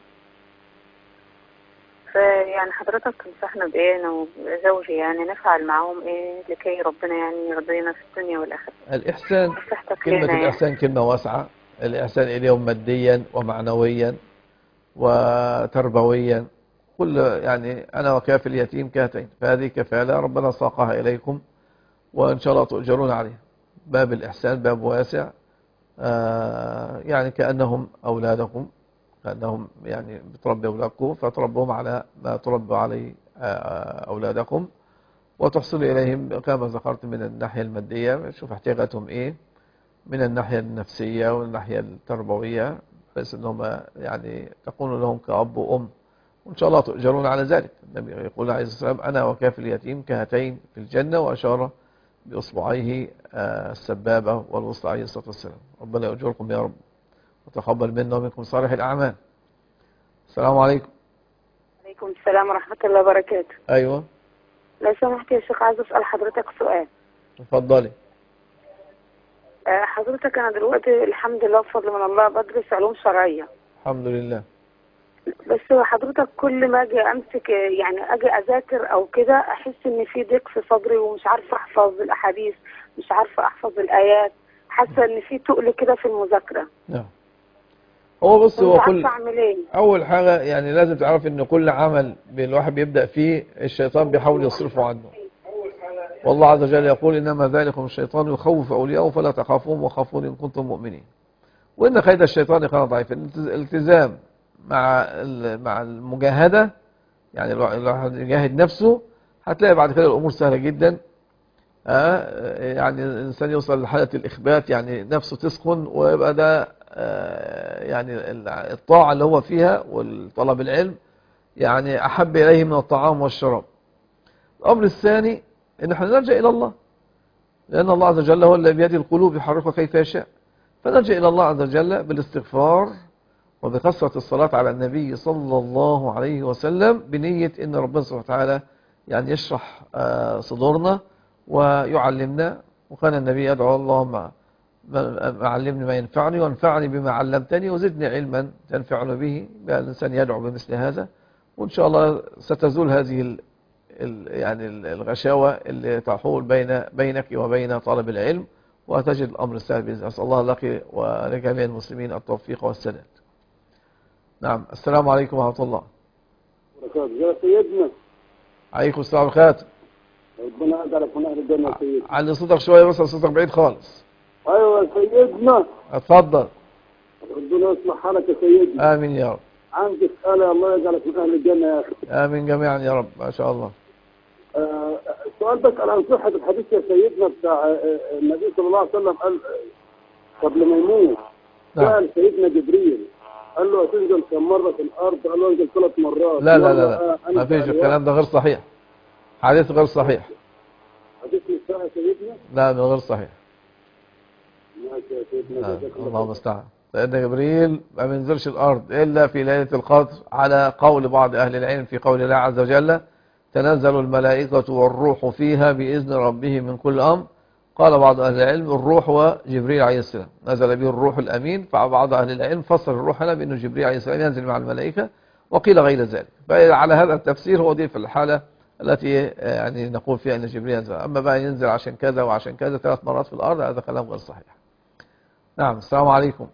فيعني حضرتك تنصحنا بإيه أنا وزوجي يعني نفعل معاهم إيه لكي ربنا يعني يرضينا في الدنيا والآخرة الإحسان نصيحتك كلمة لنا يعني. الإحسان كلمة واسعة الإحسان إليهم ماديا ومعنويا وتربويا كل يعني أنا وكافل اليتيم كهاتين فهذه كفالة ربنا ساقها إليكم وإن شاء الله تؤجرون عليها باب الإحسان باب واسع آه، يعني كأنهم أولادكم كأنهم يعني بتربي أولادكم فتربوهم على ما تربوا عليه آه، أولادكم وتحصل إليهم كما ذكرت من الناحية المادية شوف احتياجاتهم إيه من الناحية النفسية والناحية التربوية بس أنهم يعني تكون لهم كأب وأم وإن شاء الله تؤجرون على ذلك النبي يقول عليه الصلاة والسلام أنا وكافل اليتيم كهاتين في الجنة وأشار بإصبعيه آه، السبابة والوسطى عليه الصلاة والسلام ربنا يؤجركم يا رب وتقبل منا ومنكم صالح الأعمال السلام عليكم عليكم السلام ورحمة الله وبركاته أيوة لو سمحت يا شيخ عايز أسأل حضرتك سؤال اتفضلي آه، حضرتك أنا دلوقتي الحمد لله بفضل من الله بدرس علوم شرعية الحمد لله بس حضرتك كل ما أجي أمسك آه، يعني أجي أذاكر أو كده أحس إن في ضيق في صدري ومش عارفة أحفظ الأحاديث مش عارفة أحفظ الآيات حاسة إن في تقل كده في المذاكرة نعم هو بص هو مش كل عارفة أعمل إيه أول حاجة يعني لازم تعرف إن كل عمل الواحد بيبدأ فيه الشيطان بيحاول يصرفه عنه والله عز وجل يقول إنما ذلكم الشيطان يخوف أولياءه فلا تخافوهم وخافون إن كنتم مؤمنين وإن كيد الشيطان كان ضعيفا الالتزام مع ال- مع المجاهدة يعني الوا- الواحد يجاهد نفسه هتلاقي بعد كده الأمور سهلة جدا آه، يعني الإنسان يوصل لحالة الإخبات يعني نفسه تسخن ويبقى ده آه، يعني ال- الطاعة اللي هو فيها والطلب العلم يعني أحب إليه من الطعام والشراب الأمر الثاني إن احنا نرجع إلى الله لأن الله عز وجل هو الذي بيده القلوب يحركها كيف يشاء فنرجع إلى الله عز وجل بالاستغفار وبكثرة الصلاة على النبي صلى الله عليه وسلم بنية إن ربنا سبحانه وتعالى يعني يشرح آه، صدورنا ويعلمنا وكان النبي يدعو اللهم ما- علمني ما ينفعني وانفعني بما علمتني وزدني علما تنفعنا به بقى الإنسان يدعو بمثل هذا وإن شاء الله ستزول هذه ال ال يعني ال- الغشاوة اللي تحول بين بينك وبين طالب العلم وتجد الأمر سهل بإذن الله أسأل الله لك ولجميع المسلمين التوفيق والسداد نعم السلام عليكم ورحمة الله بركاته يا سيدنا عليكم السلام الخاتم ربنا يجعلك من اهل الجنه يا سيدنا علي صوتك شوية بس صوتك بعيد خالص ايوه يا سيدنا اتفضل ربنا يصلح حالك يا سيدنا آمين يا رب عندك سؤال الله يجعلك من اهل الجنه يا اخي آمين جميعا يا رب ما شاء الله آه، السؤال بسأل عن صحة الحديث يا سيدنا بتاع آه، آه، النبي صلى الله عليه وسلم قال آه، قبل ما يموت نعم. سأل سيدنا جبريل قال له هتنزل كم مرة في الأرض؟ قال له انزل ثلاث مرات لا لا مرة، لا, لا. آه، ما أنزل فيش على الكلام ده غير صحيح حديث غير صحيح حديث مش صحيح يا سيدنا؟ لا من غير صحيح ماشي يا سيدنا آه. جزاك الله الله المستعان لأن جبريل ما بينزلش الأرض إلا في ليلة القدر على قول بعض أهل العلم في قول الله عز وجل تنزل الملائكة والروح فيها بإذن ربه من كل أمر قال بعض أهل العلم الروح وجبريل عليه السلام نزل به الروح الأمين فبعض أهل العلم فسر الروح هنا بأنه جبريل عليه السلام ينزل مع الملائكة وقيل غير ذلك فعلى هذا التفسير هو دي في الحالة التي آه، يعني نقول فيها أن جبريل ينزل أما بقى ينزل عشان كذا وعشان كذا ثلاث مرات في الأرض هذا كلام غير صحيح نعم السلام عليكم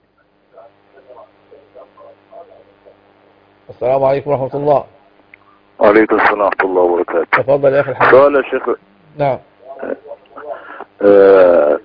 السلام عليكم ورحمة الله وعليكم السلام ورحمة الله وبركاته تفضل يا أخي الحبيب سؤال يا شيخ نعم آه،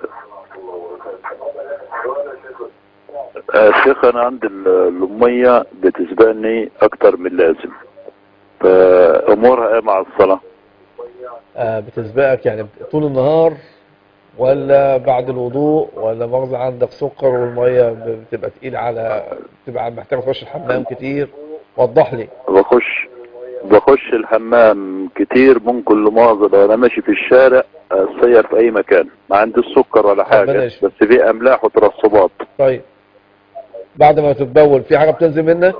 آه، شيخ أنا عندي ال- الأمية بتسبقني أكتر من اللازم فأمورها إيه مع الصلاة؟ آه بتسبقك يعني بت- طول النهار ولا بعد الوضوء ولا مؤاخذة عندك سكر والمية ب- بتبقى تقيل على بتبقى محتاج تخش الحمام كتير وضح لي بخش بخش الحمام كتير ممكن لمؤاخذة أنا ماشي في الشارع أسير في أي مكان ما عندي السكر ولا ربنا حاجة يشفي. بس في أملاح وترسبات طيب بعد ما تتبول في حاجة بتنزل منك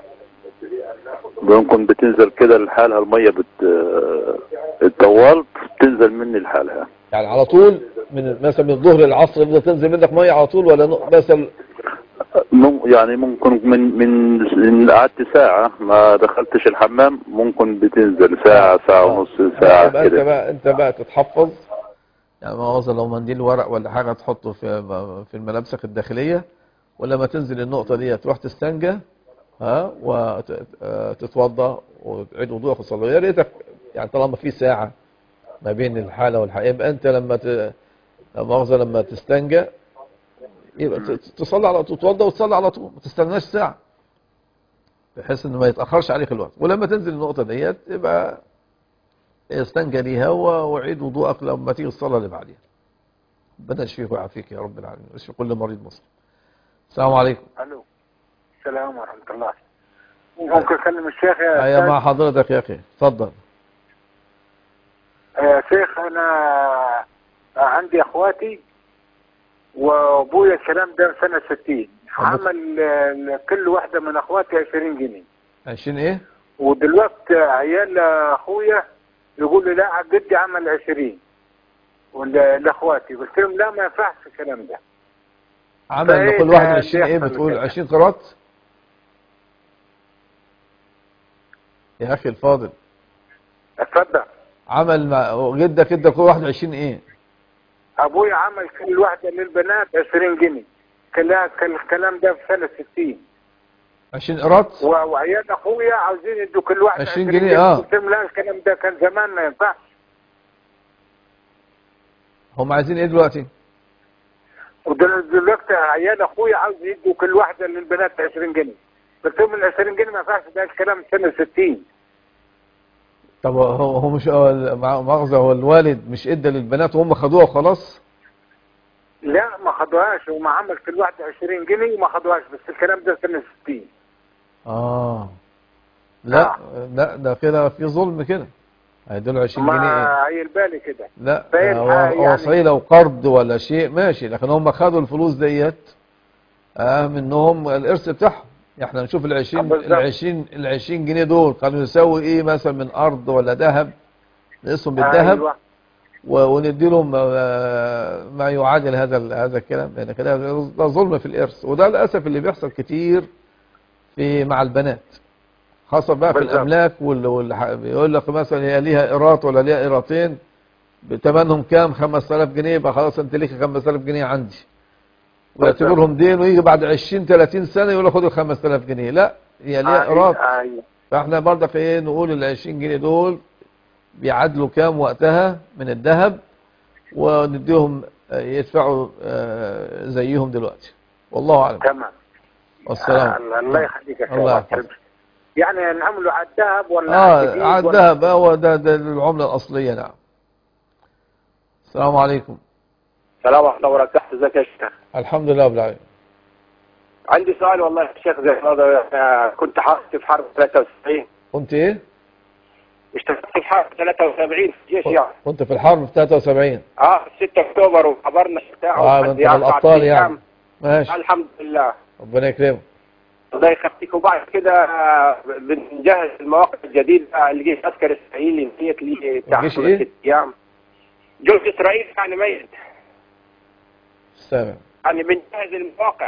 ممكن بتنزل كده لحالها المية بت اتطولت بتنزل مني لحالها يعني على طول من مثلا من الظهر للعصر يبدأ تنزل منك مية على طول ولا نق- مثلا مم- يعني ممكن من من من قعدت ساعة ما دخلتش الحمام ممكن بتنزل ساعة ساعة ونص ساعة يبقى انت كده بقى انت بقى تتحفظ يعني مؤاخذة لو منديل ورق ولا حاجة تحطه في في ملابسك الداخلية ولما تنزل النقطة دي تروح تستنجى ها وتتوضا وتعيد وضوءك وتصلي يا ريتك يعني طالما في ساعة ما بين الحالة والحالة يبقى انت لما ت... لا مؤاخذة لما تستنجى يبقى ت- ت- تصلي على طول تتوضى وتصلي على طول ما تستناش ساعة بحيث انه ما يتأخرش عليك الوقت ولما تنزل النقطة ديت يبقى استنجى ليها و- وعيد وضوءك لما تيجي الصلاة اللي بعديها ربنا يشفيك ويعافيك يا رب العالمين ويشفي كل مريض مسلم السلام عليكم الو السلام ورحمه الله ممكن اكلم الشيخ يا ايوه أستاذ؟ مع حضرتك يا اخي اتفضل يا شيخ انا عندي اخواتي وابويا الكلام ده سنه 60 عمل آه، كل واحده من اخواتي 20 جنيه 20 ايه ودلوقتي عيال اخويا يقول لي لا جدي عمل 20 ولا- لاخواتي قلت لهم لا ما ينفعش الكلام ده عمل فإيه لكل واحد ده 20 ايه بيحصل بتقول كده؟ 20 قرات يا اخي الفاضل اتفضل عمل مع جدك ادى كل واحد 20 ايه ابويا عمل كل واحده للبنات 20 جنيه كلا- كل الكلام ده في سنه 60 20 قرات و- وعيال اخويا عاوزين يدوا كل واحد 20 جنيه، آه. قلت لهم لا الكلام ده كان زمان ما ينفعش هم عايزين ايه دلوقتي ودل- دلوقتي عيال اخويا عاوز يدوا كل واحده للبنات 20 جنيه قلت لهم ال 20 جنيه ما ينفعش ده الكلام سنه 60 طب هو هو مش هو ال- مع- مؤاخذة هو الوالد مش ادى للبنات وهم خدوها وخلاص لا ما خدوهاش وما عمل كل واحده 20 جنيه وما خدوهاش بس الكلام ده سنه 60 اه لا لا ده كده في ظلم كده هيدوا 20 جنيه ايه ما عيل بالي كده لا فاهم هو يعني- هو صحيح لو قرض ولا شيء ماشي لكن هم خدوا الفلوس ديت آه منهم الارث بتاعهم احنا نشوف ال 20 بالظبط. ال 20 ال 20 جنيه دول كانوا يساوي ايه مثلا من ارض ولا ذهب نقسم بالذهب أيوة. و- وندي لهم آه، ما يعادل هذا ال- هذا الكلام يعني كده ده ظلم في الارث وده للاسف اللي بيحصل كتير في مع البنات خاصة بقى في بالظبط. الاملاك وال وال بيقول لك مثلا هي ليها قيراط ولا ليها قيراطين بتمنهم كام 5000 جنيه يبقى خلاص انت ليك 5000 جنيه عندي ويعتبرهم دين ويجي بعد 20 30 سنة يقول له خد ال 5000 جنيه لا هي ليها أيوة، قيراط أيوة. فاحنا برضك ايه نقول ال 20 جنيه دول بيعادلوا كام وقتها من الذهب ونديهم آه، يدفعوا آه، زيهم دلوقتي والله اعلم تمام والسلام آه، الله يخليك يا شيخ الله يحفظك يعني نعمله على الذهب ولا اه الجديد على ولا- الذهب هو ده, ده العملة الأصلية نعم السلام عليكم السلام ورحمة الله وبركاته ازيك يا شيخ الحمد لله رب العالمين عندي سؤال والله يا شيخ زي هذا آه، كنت حاصل في حرب 73 كنت ايه اشتغلت في حرب 73 في الجيش يعني كنت في الحرب في 73 اه 6 اكتوبر وحضرنا بتاعه اه وحد انت من يرفع الأبطال فيه يعني كام. ماشي الحمد لله ربنا يكرمك الله يخليك وبعد كده آه، بنجهز المواقع الجديدة الجيش العسكري الاسرائيلي ميت لي بتاع الجيش خمس إيه؟ ست ايام جيش اسرائيل يعني ميت سامع يعني بنجهز المواقع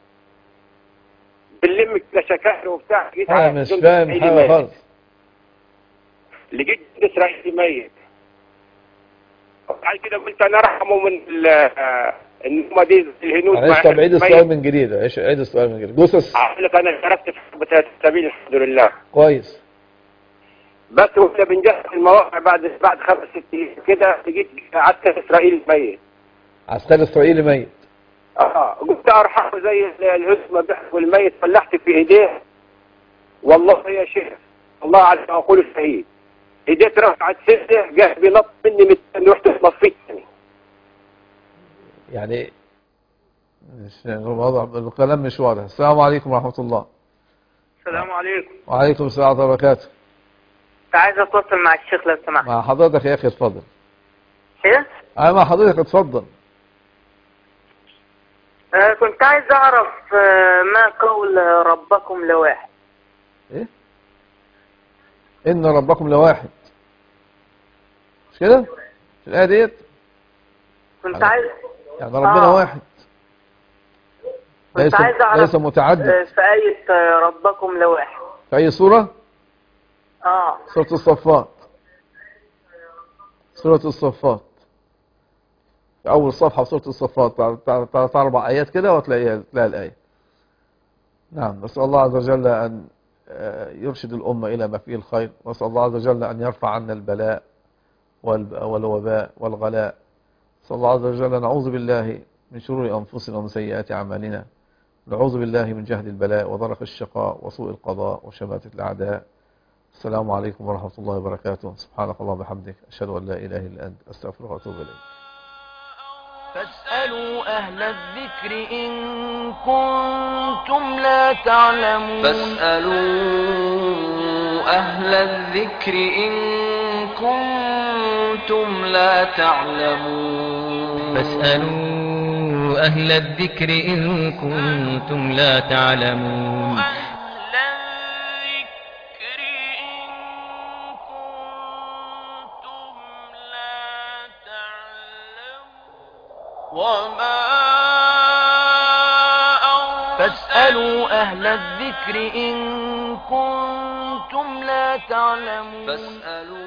بنلم كده شكاير وبتاع لقيت انا عدد مش جندي فاهم إسرائيلي حاجة ميت. خالص لقيت جندي اسرائيلي ميت بعد كده قلت انا ارحمه من ال- آه، النومه دي الهنود معلش مع طب عيد ميت. السؤال من جديد عيش- عيد السؤال من جديد جثث اقول لك انا شاركت في حرب 73 الحمد لله كويس بس واحنا بنجهز المواقع بعد بعد خمس ست ايام كده لقيت عسكر اسرائيلي ميت عسكري اسرائيلي ميت اه قلت ارحمه زي ال- الهدم ما بيحكوا الميت فلحت في ايديه والله يا شيخ الله على ما اقول الشهيد ايديه رفعت سده جه بنط مني من رحت طفيت تاني يعني مش الوضع الكلام مش واضح السلام عليكم ورحمة الله السلام عليكم وعليكم السلام ورحمة الله وبركاته كنت عايز اتواصل مع الشيخ لو سمحت مع حضرتك يا أخي اتفضل ايه أنا مع حضرتك اتفضل آه كنت عايز اعرف آه ما قول ربكم لواحد إيه إن ربكم لواحد مش كده في الآية ديت كنت عايز يعني ربنا آه. واحد كنت ليس عايز اعرف ليس متعدد آه في آية آه ربكم لواحد في أي سورة اه سورة الصفات سورة الصفات في أول صفحة في سورة الصفات ثلاث أربع آيات كده وتلاقيها تلاقي الآية نعم نسأل الله عز وجل أن آه، يرشد الأمة إلى ما فيه الخير نسأل الله عز وجل أن يرفع عنا البلاء والب- والوباء والغلاء نسأل الله عز وجل نعوذ بالله من شرور أنفسنا ومن سيئات أعمالنا نعوذ بالله من جهد البلاء وضرق الشقاء وسوء القضاء وشماتة الأعداء السلام عليكم ورحمة الله وبركاته سبحانك اللهم وبحمدك أشهد أن لا إله إلا أنت أستغفرك وأتوب إليك فاسألوا أهل الذكر إن كنتم لا تعلمون فاسألوا أهل الذكر إن كنتم لا تعلمون فاسألوا أهل الذكر إن كنتم لا تعلمون وما فاسألوا أهل الذكر إن كنتم لا تعلمون فاسألوا